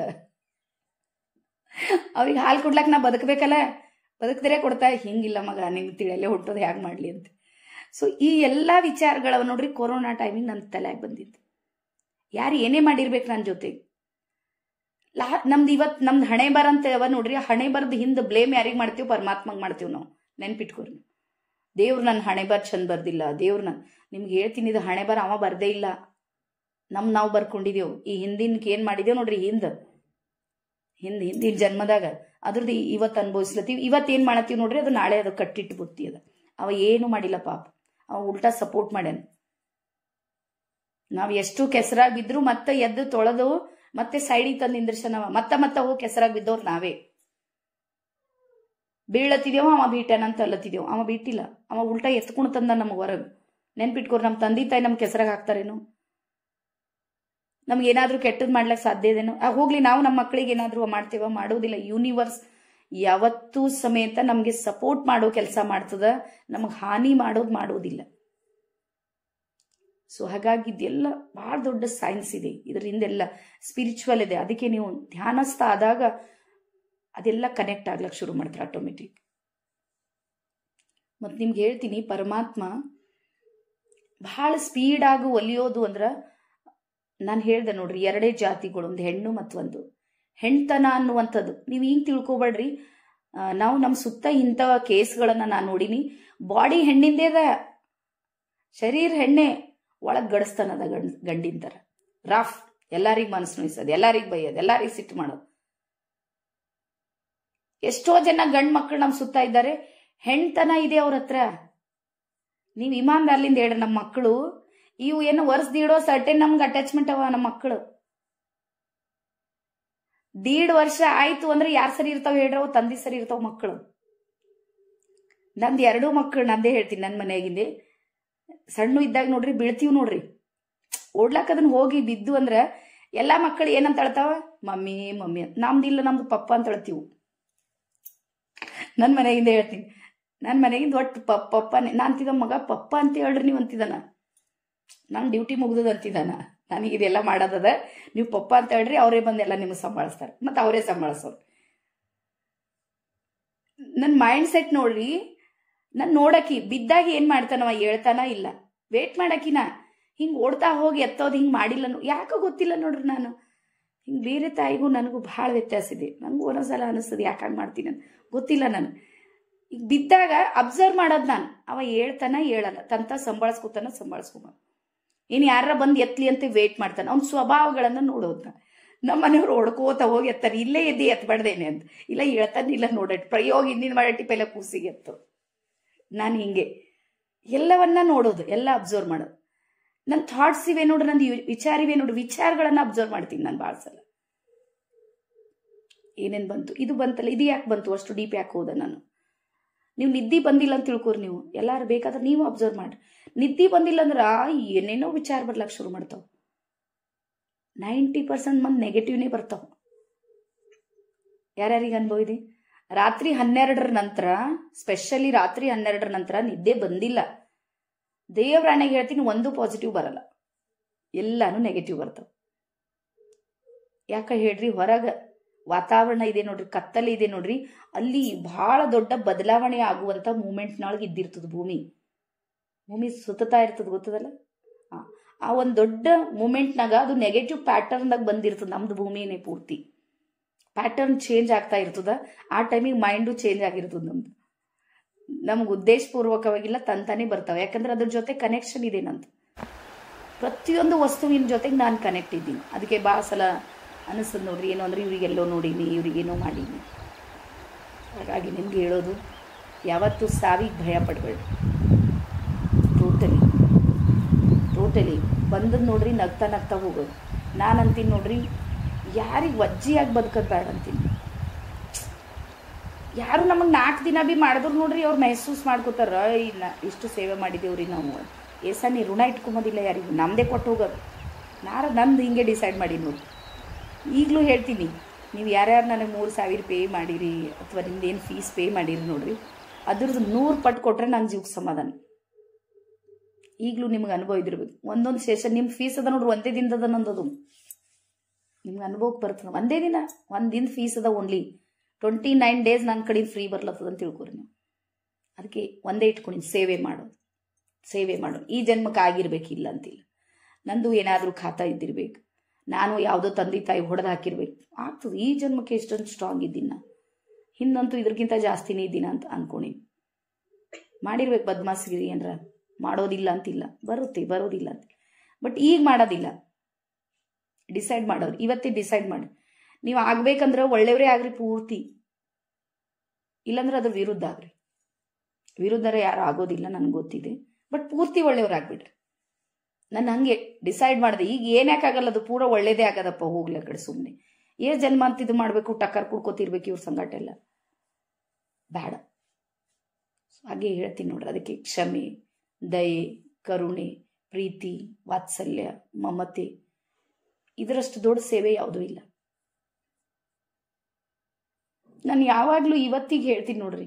ಅವ್ರಿಗೆ ಹಾಲು ಕೊಡ್ಲಕ್ಕ ನಾ ಬದುಕಬೇಕಲ್ಲ ಬದುಕಿದ್ರೆ ಕೊಡ್ತಾ ಹಿಂಗಿಲ್ಲ ಮಗ ನಿಂಗೆ ತಿಳಿಯಲ್ಲೇ ಹುಟ್ಟೋದು ಹೇಗೆ ಮಾಡಲಿ ಅಂತ ಸೊ ಈ ಎಲ್ಲ ವಿಚಾರಗಳವ ನೋಡ್ರಿ ಕೊರೋನಾ ಟೈಮಿಗೆ ನನ್ನ ತಲೆಯಾಗ ಬಂದಿತ್ತು ಯಾರು ಏನೇ ಮಾಡಿರ್ಬೇಕು ನನ್ನ ಜೊತೆಗೆ ಲಾ ನಮ್ದು ಇವತ್ತು ನಮ್ದು ಹಣೆ ಬರ ಅಂತ ಅವ ನೋಡ್ರಿ ಹಣೆ ಬರದ ಹಿಂದೆ ಬ್ಲೇಮ್ ಯಾರಿಗೆ ಮಾಡ್ತೀವಿ ಪರಮಾತ್ಮಗೆ ಮಾಡ್ತೀವಿ ನಾವು ನೆನ್ಪಿಟ್ಕೊರಿ ದೇವ್ರು ನನ್ನ ಹಣೆ ಬರ ಚಂದ ಬರ್ದಿಲ್ಲ ದೇವ್ರು ನಾನು ನಿಮ್ಗೆ ಹೇಳ್ತೀನಿ ಇದು ಹಣೆ ಬರ ಅವ ಬರ್ದೇ ಇಲ್ಲ ನಮ್ ನಾವು ಬರ್ಕೊಂಡಿದೇವು ಈ ಹಿಂದಿನ ಏನ್ ಮಾಡಿದೇವು ನೋಡ್ರಿ ಹಿಂದ ಹಿಂದ್ ಹಿಂದಿನ ಜನ್ಮದಾಗ ಅದ್ರದ್ದು ಇವತ್ತು ಅನುಭವಿಸ್ಲತ್ತೀವಿ ಇವತ್ತು ಏನ್ ಮಾಡತ್ತೀವಿ ನೋಡ್ರಿ ಅದು ನಾಳೆ ಅದು ಕಟ್ಟಿಟ್ಟು ಬುತ್ತಿ ಅದ ಅವ ಏನು ಮಾಡಿಲ್ಲ ಪಾಪ ಅವ ಉಲ್ಟಾ ಸಪೋರ್ಟ್ ಮಾಡ್ಯಾನ ನಾವ್ ಎಷ್ಟು ಕೆಸರಾಗಿ ಬಿದ್ರು ಮತ್ತೆ ಎದ್ದು ತೊಳೆದು ಮತ್ತೆ ಸೈಡಿಗೆ ತಂದು ನಿಂದ್ರಸನವ ಮತ್ತ ಮತ್ತ ಹೋಗಿ ಕೆಸರಾಗಿ ಬಿದ್ದವ್ರು ನಾವೇ ಬೀಳತ್ತಿದೇವ ಅವ ಬೀಟನಂತ ಅಲ್ಲತ್ತಿದೇವ ಅವ ಬೀಟಿಲ್ಲ ಅವ ಉಲ್ಟಾ ಎತ್ಕೊಂಡು ತಂದ ನಮಗೆ ಹೊರಗೆ ನೆನ್ಪಿಟ್ಕೋರಿ ನಮ್ಮ ತಂದೆ ತಾಯಿ ನಮ್ ಕೆಸರಾಗ ಹಾಕ್ತಾರೇನು ನಮ್ಗೆ ಏನಾದ್ರೂ ಕೆಟ್ಟದ್ ಮಾಡ್ಲಿಕ್ಕೆ ಸಾಧ್ಯ ಇದೇನು ಆ, ಹೋಗ್ಲಿ ನಾವು ನಮ್ಮ ಮಕ್ಕಳಿಗೆ ಏನಾದ್ರೂ ಮಾಡ್ತೇವ ಮಾಡೋದಿಲ್ಲ ಯೂನಿವರ್ಸ್ ಯಾವತ್ತೂ ಸಮೇತ ನಮ್ಗೆ ಸಪೋರ್ಟ್ ಮಾಡೋ ಕೆಲಸ ಮಾಡ್ತದ ನಮಗ್ ಹಾನಿ ಮಾಡೋದು ಮಾಡೋದಿಲ್ಲ ಸೊ ಹಾಗಾಗಿ ಇದೆಲ್ಲ ಬಹಳ ದೊಡ್ಡ ಸೈನ್ಸ್ ಇದೆ ಇದರಿಂದೆಲ್ಲ ಸ್ಪಿರಿಚುವಲ್ ಇದೆ ಅದಕ್ಕೆ ನೀವು ಧ್ಯಾನಸ್ಥ ಆದಾಗ ಅದೆಲ್ಲ ಕನೆಕ್ಟ್ ಆಗ್ಲಕ್ಕೆ ಶುರು ಮಾಡ್ತಾರೆ ಆಟೋಮೆಟಿಕ್ ಮತ್ತು ನಿಮ್ಗೆ ಹೇಳ್ತೀನಿ ಪರಮಾತ್ಮ ಬಹಳ ಸ್ಪೀಡಾಗಿ ಒಲಿಯೋದು ಅಂದ್ರೆ ನಾನು ಹೇಳ್ದೆ ನೋಡ್ರಿ ಎರಡೇ ಜಾತಿಗಳು ಒಂದು ಹೆಣ್ಣು ಮತ್ತು ಒಂದು ಹೆಣ್ತನ ಅನ್ನುವಂಥದ್ದು ನೀವು ಹಿಂಗೆ ತಿಳ್ಕೊಬೇಡ್ರಿ ಆ, ನಾವು ನಮ್ಮ ಸುತ್ತ ಇಂಥ ಕೇಸ್ಗಳನ್ನು ನಾನು ನೋಡೀನಿ ಬಾಡಿ ಹೆಣ್ಣಿಂದೇ ಅದ ಶರೀರ ಹೆಣ್ಣೆ ಒಳಗೆ ಗಡಿಸ್ತಾನದ ಗಂಡ್ ಗಂಡಿನ ಥರ ರಫ್ ಎಲ್ಲರಿಗೂ ಮನಸ್ಸು ನೋಯಿಸೋದು ಎಲ್ಲರಿಗೂ ಬೈಯೋದು ಎಲ್ಲರಿಗೂ ಸಿಟ್ಟು ಮಾಡೋದು ಎಷ್ಟೋ ಜನ ಗಂಡ್ ಮಕ್ಕಳು ನಮ್ಮ ಸುತ್ತ ಇದ್ದಾರೆ ಹೆಣ್ತನ ಇದೆ ಅವ್ರ ಹತ್ರ ನೀವು ಇಮಾನ್ದಾರ್ಲಿಂದ ಹೇಳ್ರಿ ನಮ್ಮ ಮಕ್ಕಳು ಇವು ಏನು ವರ್ಷದಿಡೋ ಸರ್ಟೆನ್ ನಮ್ಗೆ ಅಟ್ಯಾಚ್ಮೆಂಟ್ ಅವ ನಮ್ಮ ಮಕ್ಕಳು ದೀಡ್ ವರ್ಷ ಆಯ್ತು ಅಂದ್ರೆ ಯಾರು ಸರಿ ಇರ್ತಾವ ಹೇಳ್ರಿ ಅವು ತಂದೆ ಸರಿ ಇರ್ತಾವ ಮಕ್ಕಳು ನಂದು ಎರಡೂ ಮಕ್ಕಳು ನಂದೇ ಹೇಳ್ತೀನಿ ನನ್ನ ಮನೆಯಾಗಿಂದೆ ಸಣ್ಣ ಇದ್ದಾಗ ನೋಡ್ರಿ ಬೀಳ್ತೀವಿ ನೋಡ್ರಿ ಓಡ್ಲಾಕ ಅದನ್ನ ಹೋಗಿ ಬಿದ್ದು ಅಂದ್ರೆ ಎಲ್ಲಾ ಮಕ್ಕಳು ಏನಂತ ಹೇಳ್ತಾವ ಮಮ್ಮಿ ಮಮ್ಮಿ ಅಂತ ನಮ್ದಿಲ್ಲ ನಮ್ದು ಪಪ್ಪ ಅಂತ ಹೇಳ್ತೀವಿ ನನ್ನ ಮನೆಯಿಂದ ಹೇಳ್ತೀನಿ ನನ್ನ ಮನೆಗಿಂದ ಒಟ್ಟು ಪಪ್ಪ ಪಪ್ಪನೇ ನಾ ಅಂತಿದ್ದ ಮಗ ಪಪ್ಪ ಅಂತ ಹೇಳ್ರಿ ನೀವು ಅಂತಿದ್ದಾನ ನಾನು ಡ್ಯೂಟಿ ಮುಗ್ದದ ಅಂತಿದ್ದಾನ ನನಗೆ ಇದೆಲ್ಲ ಮಾಡೋದದ ನೀವು ಪಪ್ಪ ಅಂತ ಹೇಳ್ರಿ ಅವರೇ ಬಂದೆಲ್ಲ ನಿಮಗೆ ಸಂಭಾಳಿಸ್ತಾರೆ ಮತ್ತು ಅವರೇ ಸಂಭಾಳಿಸೋರು ನನ್ನ ಮೈಂಡ್ ಸೆಟ್ ನೋಡ್ರಿ ನಾನು ನೋಡಕಿ ಬಿದ್ದಾಗ ಏನು ಮಾಡ್ತಾನವ ಹೇಳ್ತಾನ ಇಲ್ಲ ವೇಟ್ ಮಾಡಕಿನ ಹಿಂಗೆ ಓಡ್ತಾ ಹೋಗಿ ಎತ್ತೋದು ಹಿಂಗೆ ಮಾಡಿಲ್ಲ ಯಾಕೋ ಗೊತ್ತಿಲ್ಲ ನೋಡ್ರಿ ನಾನು ಹಿಂಗೆ ಬೇರೆ ತಾಯಿಗೂ ನನಗೂ ಭಾಳ ವ್ಯತ್ಯಾಸ ಇದೆ ನನಗೂ ಒಂದೊಂದ್ಸಲ ಅನಿಸ್ತದೆ ಯಾಕೆ ಹಂಗೆ ಮಾಡ್ತೀನಿ ಅಂತ ಗೊತ್ತಿಲ್ಲ ನಾನು ಈಗ ಬಿದ್ದಾಗ ಅಬ್ಸರ್ವ್ ಮಾಡೋದು ನಾನು ಅವ ಹೇಳ್ತಾನ ಹೇಳಲ್ಲ ತಂತ ಸಂಭಾಳಿಸ್ಕೊತಾನ ಸಂಭಾಳಿಸ್ಕೊಬ ಇನ್ನು ಯಾರ ಬಂದು ಎತ್ತಲಿ ಅಂತ ವೇಟ್ ಮಾಡ್ತಾನೆ ಅವ್ನ ಸ್ವಭಾವಗಳನ್ನು ನೋಡೋದು ನಾನು ನಮ್ಮ ಮನೆಯವ್ರು ಹೊಡ್ಕೋತ ಹೋಗಿ ಎತ್ತಾರೆ ಇಲ್ಲೇ ಎದ್ದು ಎತ್ತಬಾರ್ದೇನೆ ಅಂತ ಇಲ್ಲ ಹೇಳ್ತಾನೆ ಇಲ್ಲ ನೋಡಟ್ ಪ್ರಯೋಗ ಹಿಂದಿನ ಮಾಡಟ್ಟಿ ಪೈಲ ಕೂಸಿಗೆ ಎತ್ತು ನಾನು ಹಿಂಗೆ ಎಲ್ಲವನ್ನ ನೋಡೋದು ಎಲ್ಲ ಅಬ್ಸರ್ವ್ ಮಾಡೋದು ನನ್ನ ಥಾಟ್ಸ್ ಇವೆ ನೋಡ್ರಿ ನಂದು ಯು- ವಿಚಾರ ಇವೆ ನೋಡ್ರಿ ವಿಚಾರಗಳನ್ನ ಅಬ್ಸರ್ವ್ ಮಾಡ್ತೀನಿ ನಾನು ಭಾಳ ಸಲ ಏನೇನು ಬಂತು ಇದು ಬಂತಲ್ಲ ಇದು ಯಾಕೆ ಬಂತು ಅಷ್ಟು ಡೀಪ್ ಯಾಕೆ ಹೋದ ನಾನು ನೀವು ನಿದ್ದೆ ಬಂದಿಲ್ಲ ಅಂತ ತಿಳ್ಕೊರಿ ನೀವು ಎಲ್ಲಾರು ಬೇಕಾದ್ರೆ ನೀವು ಅಬ್ಸರ್ವ್ ಮಾಡ್ರಿ ನಿದ್ದೆ ಬಂದಿಲ್ಲ ಅಂದ್ರೆ ಆ, ಏನೇನೋ ವಿಚಾರ ಬರ್ಲಕ್ಕೆ ಶುರು ಮಾಡ್ತಾವ ನೈಂಟಿ ಪರ್ಸೆಂಟ್ ಮಂದಿ ನೆಗೆಟಿವ್ನೇ ಬರ್ತಾವ ಯಾರ್ಯಾರಿಗೆ ಅನುಭವ ಇದೆ ರಾತ್ರಿ ಹನ್ನೆರಡರ ನಂತರ ಸ್ಪೆಷಲಿ ರಾತ್ರಿ ಹನ್ನೆರಡರ ನಂತರ ನಿದ್ದೆ ಬಂದಿಲ್ಲ ದೇವರಾಣೆಗೆ ಹೇಳ್ತೀನಿ ಒಂದು ಪಾಸಿಟಿವ್ ಬರಲ್ಲ ಎಲ್ಲಾನು ನೆಗೆಟಿವ್ ಬರ್ತಾವ ಯಾಕ ಹೇಳ್ರಿ ಹೊರಗ ವಾತಾವರಣ ಇದೆ ನೋಡ್ರಿ ಕತ್ತಲೆ ಇದೆ ನೋಡ್ರಿ ಅಲ್ಲಿ ಬಹಳ ದೊಡ್ಡ ಬದಲಾವಣೆ ಆಗುವಂತ ಮೂಮೆಂಟ್ನೊಳಗೆ ಇದ್ದಿರ್ತದ ಭೂಮಿ ಭೂಮಿ ಸುತ್ತಾ ಇರ್ತದ ಗೊತ್ತದಲ್ಲ ಆ, ಆ ಒಂದು ದೊಡ್ಡ ಮೂಮೆಂಟ್ನಾಗ ಅದು ನೆಗೆಟಿವ್ ಪ್ಯಾಟರ್ನ್ದಾಗ ಬಂದಿರ್ತದ ನಮ್ದು ಭೂಮಿನೇ ಪೂರ್ತಿ ಪ್ಯಾಟರ್ನ್ ಚೇಂಜ್ ಆಗ್ತಾ ಇರ್ತದ ಆ ಟೈಮಿಗೆ ಮೈಂಡು ಚೇಂಜ್ ಆಗಿರ್ತದ ನಮ್ದು ನಮ್ಗೆ ಉದ್ದೇಶಪೂರ್ವಕವಾಗಿಲ್ಲ ತಂತಾನೆ ಬರ್ತಾವೆ ಯಾಕಂದ್ರೆ ಅದ್ರ ಜೊತೆ ಕನೆಕ್ಷನ್ ಇದೆ ನಂದು ಪ್ರತಿಯೊಂದು ವಸ್ತುವಿನ ಜೊತೆಗೆ ನಾನು ಕನೆಕ್ಟ್ ಇದ್ದೀನಿ ಅದಕ್ಕೆ ಭಾಳ ಸಲ ಅನಿಸ್ತದೆ ನೋಡ್ರಿ ಏನೋ ಅಂದ್ರೆ ಇವರಿಗೆಲ್ಲೋ ನೋಡೀನಿ ಇವ್ರಿಗೇನೋ ಮಾಡೀನಿ ಹಾಗಾಗಿ ನಿಮ್ಗೆ ಹೇಳೋದು ಯಾವತ್ತೂ ಸಾವಿಗೆ ಭಯ ಪಡಬೇಡಿ ಟೋಟಲಿ ಟೋಟಲಿ ಬಂದದ್ದು ನೋಡ್ರಿ ನಗ್ತಾ ನಗ್ತಾ ಹೋಗೋದು ನಾನು ಅಂತೀನಿ ನೋಡ್ರಿ ಯಾರಿಗೆ ವಜ್ಜಿಯಾಗಿ ಬದುಕೋದು ಬೇಡ ಅಂತೀನಿ ಯಾರು ನಮಗೆ ನಾಲ್ಕು ದಿನ ಭೀ ಮಾಡಿದ್ರು ನೋಡ್ರಿ ಅವ್ರು ಮೆಹಸೂಸ್ ಮಾಡ್ಕೋತಾರ ಇಲ್ಲ ಇಷ್ಟು ಸೇವೆ ಮಾಡಿದೇವ್ರಿ ನಾವು ಏಸನಿ ಋಣ ಇಟ್ಕೊಂಬೋದಿಲ್ಲ ಯಾರಿಗೂ ನಮ್ಮದೇ ಕೊಟ್ಟು ಹೋಗೋದು ನಾರ ನಂದು ಹಿಂಗೆ ಡಿಸೈಡ್ ಮಾಡಿ ನೋಡಿ ಈಗಲೂ ಹೇಳ್ತೀನಿ ನೀವು ಯಾರ್ಯಾರು ನನಗೆ ಮೂರು ಸಾವಿರ ಪೇ ಮಾಡಿರಿ ಅಥವಾ ನಿಮ್ದೇನು ಫೀಸ್ ಪೇ ಮಾಡಿರಿ ನೋಡ್ರಿ ಅದ್ರದ್ದು ನೂರು ಪಟ್ಟು ಕೊಟ್ಟರೆ ನನ್ನ ಜೀವಕ್ಕೆ ಸಮಾಧಾನ ಈಗಲೂ ನಿಮ್ಗೆ ಅನುಭವ ಇದಿರ್ಬೇಕು ಒಂದೊಂದು ಸೆಷನ್ ನಿಮ್ಮ ಫೀಸ್ ಅದ ನೋಡ್ರಿ ಒಂದೇ ದಿನದ ನಂದದು ನಿಮ್ಗೆ ಅನುಭವಕ್ಕೆ ಬರ್ತದೆ ಒಂದೇ ದಿನ ಒಂದು ದಿನ ಫೀಸ್ ಅದ ಓನ್ಲಿ ಟ್ವೆಂಟಿ ನೈನ್ ಡೇಸ್ ನನ್ನ ಕಡೆ ಫ್ರೀ ಬರ್ಲತ್ತದ ಅಂತ ತಿಳ್ಕೊರಿ ನೀವು ಅದಕ್ಕೆ ಒಂದೇ ಇಟ್ಕೊಂಡಿನಿ ಸೇವೆ ಮಾಡೋದು ಸೇವೆ ಮಾಡೋದು ಈ ಜನ್ಮಕ್ಕೆ ಆಗಿರ್ಬೇಕಿಲ್ಲ ಅಂತಿಲ್ಲ ನಂದು ಏನಾದರೂ ಖಾತಾ ಇದ್ದಿರ್ಬೇಕು ನಾನು ಯಾವುದೋ ತಂದೆ ತಾಯಿ ಹೊಡೆದು ಹಾಕಿರ್ಬೇಕು ಆಗ್ತದೆ ಈ ಜನ್ಮಕ್ಕೆ ಎಷ್ಟೊಂದು ಸ್ಟ್ರಾಂಗ್ ಇದ್ದೀನಿ ನಾನು ಹಿಂದಂತೂ ಇದಕ್ಕಿಂತ ಜಾಸ್ತಿನೇ ಇದ್ದೀನಿ ಅಂತ ಅನ್ಕೊಂಡಿನಿ ಮಾಡಿರ್ಬೇಕು ಬದ್ಮಾಸ್ಗಿರಿ ಏನ್ರ ಮಾಡೋದಿಲ್ಲ ಅಂತಿಲ್ಲ ಬರುತ್ತೆ ಬರೋದಿಲ್ಲ ಅಂತ ಬಟ್ ಈಗ ಮಾಡೋದಿಲ್ಲ ಡಿಸೈಡ್ ಮಾಡೋರು ಇವತ್ತೇ ಡಿಸೈಡ್ ಮಾಡಿ ನೀವು ಆಗ್ಬೇಕಂದ್ರೆ ಒಳ್ಳೆಯವರೇ ಆಗ್ರಿ ಪೂರ್ತಿ ಇಲ್ಲಾಂದ್ರೆ ಅದ್ರ ವಿರುದ್ಧ ಆಗ್ರಿ ವಿರುದ್ಧರ ಯಾರು ಆಗೋದಿಲ್ಲ ನನಗೆ ಗೊತ್ತಿದೆ ಬಟ್ ಪೂರ್ತಿ ಒಳ್ಳೆಯವ್ರಾಗ್ಬಿಡ್ರಿ ನಾನು ಹಂಗೆ ಡಿಸೈಡ್ ಮಾಡಿದೆ ಈಗ ಏನ್ಯಾಕಾಗಲ್ಲ ಅದು ಪೂರ ಒಳ್ಳೇದೇ ಆಗದಪ್ಪ ಹೋಗ್ಲಿ ಆ ಕಡೆ ಸುಮ್ಮನೆ ಏ ಜನ್ಮ ಅಂತ ಇದು ಮಾಡಬೇಕು ಟಕ್ಕರ್ ಕುಡ್ಕೋತಿರ್ಬೇಕು ಇವ್ರ ಸಂಗಾಟ ಎಲ್ಲ ಬೇಡ ಹಾಗೆ ಹೇಳ್ತೀನಿ ನೋಡ್ರಿ ಅದಕ್ಕೆ ಕ್ಷಮೆ ದಯೆ ಕರುಣೆ ಪ್ರೀತಿ ವಾತ್ಸಲ್ಯ ಮಮತೆ ಇದರಷ್ಟು ದೊಡ್ಡ ಸೇವೆ ಯಾವುದೂ ಇಲ್ಲ ನಾನು ಯಾವಾಗಲೂ ಇವತ್ತಿಗೆ ಹೇಳ್ತೀನಿ ನೋಡ್ರಿ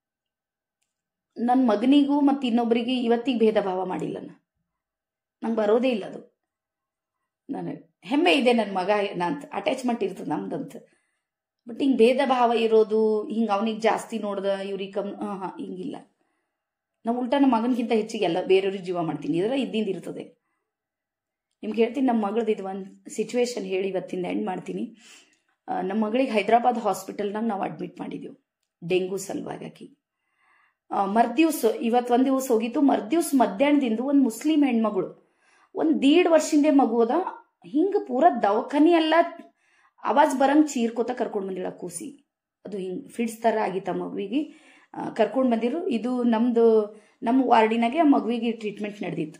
ನನ್ನ ಮಗನಿಗೂ ಮತ್ತು ಇನ್ನೊಬ್ಬರಿಗೆ ಇವತ್ತಿಗೆ ಭೇದ ಭಾವ ಮಾಡಿಲ್ಲ ನಾನು ನಂಗೆ ಬರೋದೇ ಇಲ್ಲ ಅದು ನನಗೆ ಹೆಮ್ಮೆ ಇದೆ ನನ್ನ ಮಗ ನಂತ ಅಟ್ಯಾಚ್ಮೆಂಟ್ ಇರ್ತದೆ ನಮ್ದಂತ ಬಟ್ ಹಿಂಗೆ ಭೇದ ಭಾವ ಇರೋದು ಹಿಂಗೆ ಅವನಿಗೆ ಜಾಸ್ತಿ ನೋಡ್ದ ಇವ್ರಿಗೆ ಕಮ್ ಹಾಂ ಹಾಂ ಹಿಂಗಿಲ್ಲ ನಾವು ಉಲ್ಟಾ ನಮ್ಮ ಮಗನಿಗಿಂತ ಹೆಚ್ಚಿಗೆ ಎಲ್ಲ ಬೇರೆಯವ್ರಿಗೆ ಜೀವ ಮಾಡ್ತೀನಿ ಇದರ ಇದ್ದಿಂದ ಇರ್ತದೆ ನಿಮ್ಗೆ ಹೇಳ್ತೀನಿ ನಮ್ಮ ಮಗಳದ್ದು ಇದು ಒಂದು ಸಿಚುವೇಶನ್ ಹೇಳಿ ಇವತ್ತಿಂದ ಎಂಡ್ ಮಾಡ್ತೀನಿ ನಮ್ಮ ಮಗಳಿಗೆ ಹೈದರಾಬಾದ್ ಹಾಸ್ಪಿಟಲ್ನಾಗ ನಾವು ಅಡ್ಮಿಟ್ ಮಾಡಿದೆವು ಡೆಂಗು ಸಲುವಾಗಿ ಆಕಿ ಮರ್ದಿವ್ಸ ಇವತ್ತು ಒಂದು ದಿವಸ ಹೋಗಿತ್ತು ಮರ್ದಿವ್ಸ ಮಧ್ಯಾಹ್ನದಿಂದ ಒಂದು ಮುಸ್ಲಿಂ ಹೆಣ್ಮಗಳು ಒಂದು ದೀಡ್ ವರ್ಷದಿಂದ ಮಗು ಅದ ಹಿಂಗೆ ಪೂರ ದವಾಖಾನಿ ಎಲ್ಲ ಆವಾಜ್ ಬರಂಗ್ ಚೀರ್ಕೋತ ಕರ್ಕೊಂಡು ಬಂದಿಳ ಕೂಸಿ ಅದು ಹಿಂಗೆ ಫಿಡ್ಸ್ ಥರ ಆಗಿತ್ತು ಆ ಮಗುವಿಗೆ ಕರ್ಕೊಂಡು ಬಂದಿರು ಇದು ನಮ್ಮದು ನಮ್ಮ ವಾರ್ಡಿನಾಗೆ ಆ ಮಗುವಿಗೆ ಟ್ರೀಟ್ಮೆಂಟ್ ನಡೆದಿತ್ತು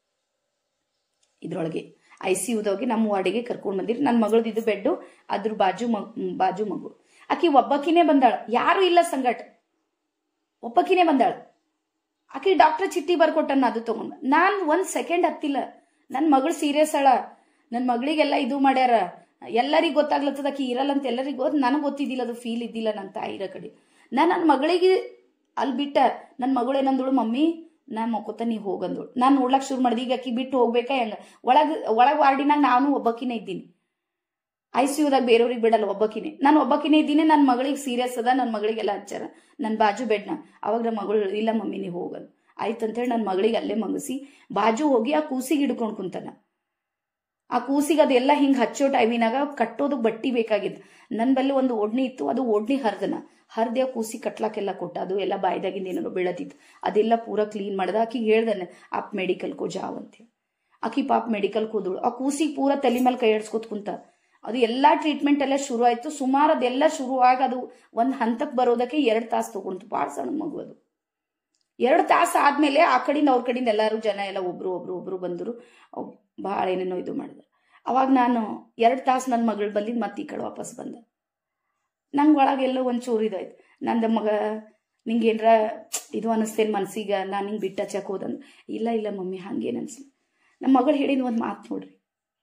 ಇದ್ರೊಳಗೆ ಐ ಸಿ ಯುದೋಗಿ ನಮ್ಮ ವಾರ್ಡಿಗೆ ಕರ್ಕೊಂಡು ಬಂದಿರು ನನ್ನ ಮಗಳದ್ದು ಇದು ಬೆಡ್ಡು ಅದ್ರ ಬಾಜು ಮಗ್ ಬಾಜು ಮಗು ಆಕಿ ಒಬ್ಬಕಿನೇ ಬಂದಾಳ ಯಾರು ಇಲ್ಲ ಸಂಗಟ ಒಬ್ಬಕಿನೇ ಬಂದಾಳ ಆಕಿ ಡಾಕ್ಟರ್ ಚಿಟ್ಟಿ ಬರ್ಕೊಟ್ಟನ್ನ ಅದು ತಗೊಂಡ್ ನಾನು ಒಂದ್ ಸೆಕೆಂಡ್ ಹತ್ತಿಲ್ಲ ನನ್ನ ಮಗಳು ಸೀರಿಯಸ್ ಅಳ ನನ್ನ ಮಗಳಿಗೆಲ್ಲ ಇದು ಮಾಡ್ಯಾರ ಎಲ್ಲರಿಗೂ ಗೊತ್ತಾಗ್ಲತ್ತದ ಆಕಿ ಇರಲ್ಲ ಅಂತ ಎಲ್ಲರಿಗೂ ಗೊತ್ತು ನನಗೆ ಗೊತ್ತಿದ್ದಿಲ್ಲ ಅದು ಫೀಲ್ ಇದ್ದಿಲ್ಲ ನನ್ನ ತಾಯಿರ ಕಡೆ ನಾನು ನನ್ನ ಮಗಳಿಗೆ ಅಲ್ಲಿ ಬಿಟ್ಟ ನನ್ನ ಮಗಳು ಏನಂದಳು ಮಮ್ಮಿ ನಾನು ಮಕ್ಕೋತ ನೀ ಹೋಗಂದಳು ನಾನು ನೋಡ್ಲಕ್ ಶುರು ಮಾಡಿದೆ ಈಗ ಆಕಿ ಬಿಟ್ಟು ಹೋಗ್ಬೇಕಾ ಹೆಂಗ ಒಳಗ್ ಒಳಗ್ ವಾರ್ಡಿನಾಗ ನಾನು ಒಬ್ಬಕಿನೇ ಇದ್ದೀನಿ ಐ ಸಿ ಯುದಾಗ ಬೇರೆಯವ್ರಿಗೆ ಬಿಡಲ್ಲ ಒಬ್ಬಕಿನೇ ನಾನು ಒಬ್ಬಕಿನೇ ಇದ್ದೀನಿ ನನ್ನ ಮಗಳಿಗೆ ಸೀರಿಯಸ್ ಅದ ನನ್ನ ಮಗಳಿಗೆಲ್ಲ ಹಚ್ಚಾರ ನನ್ನ ಬಾಜು ಬೆಡ್ನ ಅವಾಗ ನಮ್ಮ ಮಗಳು ಇಲ್ಲ ಮಮ್ಮಿ ನೀವು ಹೋಗಲ್ಲ ಆಯ್ತು ಅಂತೇಳಿ ನನ್ನ ಮಗಳಿಗೆ ಅಲ್ಲೇ ಮಗಸಿ ಬಾಜು ಹೋಗಿ ಆ ಕೂಸಿಗೆ ಹಿಡ್ಕೊಂಡು ಕುಂತಾನ ಆ ಕೂಸಿಗೆ ಅದೆಲ್ಲ ಹಿಂಗೆ ಹಚ್ಚೋ ಟೈಮಿನಾಗ ಕಟ್ಟೋದು ಬಟ್ಟಿ ಬೇಕಾಗಿತ್ತು ನನ್ನ ಬಲ್ಲಿ ಒಂದು ಓಡ್ನಿ ಇತ್ತು ಅದು ಓಡ್ನಿ ಹರಿದನ ಹರಿದೆ ಆ ಕೂಸಿ ಕಟ್ಲಾಕೆಲ್ಲ ಕೊಟ್ಟ ಅದು ಎಲ್ಲ ಬಾಯ್ದಾಗಿಂದ ಏನಾರು ಬೀಳತಿತ್ತು ಅದೆಲ್ಲ ಪೂರ ಕ್ಲೀನ್ ಮಾಡ್ದ ಆಕಿಗೆ ಹೇಳ್ದನೆ ಆಪ್ ಮೆಡಿಕಲ್ ಕೋ ಜಾವ್ ಅಂತ ಆಕಿ ಪಾಪ ಮೆಡಿಕಲ್ ಹೋದಳು ಆ ಕೂಸಿಗೆ ಪೂರ ತಲೆ ಮೇಲೆ ಕೈ ಆಡ್ಸ್ಕೊತ್ ಕುಂತ ಅದು ಎಲ್ಲ ಟ್ರೀಟ್ಮೆಂಟ್ ಎಲ್ಲ ಶುರು ಆಯ್ತು ಸುಮಾರು ಅದೆಲ್ಲ ಶುರು ಆಗ ಅದು ಒಂದು ಹಂತಕ್ಕೆ ಬರೋದಕ್ಕೆ ಎರಡು ತಾಸು ತಗೊಂತು ಭಾಳ ಸಣ್ಣ ಮಗು ಅದು ಎರಡು ತಾಸು ಆದ್ಮೇಲೆ ಆ ಕಡೆಯಿಂದ ಅವ್ರ ಕಡೆಯಿಂದ ಎಲ್ಲರೂ ಜನ ಎಲ್ಲ ಒಬ್ರು ಒಬ್ರು ಒಬ್ರು ಬಂದರು ಭಾಳ ಏನೇನೋ ಇದು ಮಾಡಿದ್ರು ಅವಾಗ ನಾನು ಎರಡು ತಾಸು ನನ್ನ ಮಗಳು ಬಂದಿದ್ದು ಮತ್ತೆ ಈ ಕಡೆ ವಾಪಸ್ ಬಂದೆ ನಂಗೆ ಒಳಗೆ ಎಲ್ಲೋ ಒಂದು ಚೂರು ಇದಾಯ್ತು ನಂದ ಮಗ ನಿಂಗೆ ಏನರ ಇದು ಅನ್ನಿಸ್ತೇನೆ ಮನ್ಸಿಗೆ ನಾನು ಹಿಂಗೆ ಬಿಟ್ಟು ಹಚ್ಚಕ್ಕೆ ಹೋದಂದು ಇಲ್ಲ ಇಲ್ಲ ಮಮ್ಮಿ ಹಂಗೇನು ಅನ್ಸಲಿ ನಮ್ಮ ಮಗಳು ಹೇಳಿದ ಒಂದು ಮಾತು ನೋಡ್ರಿ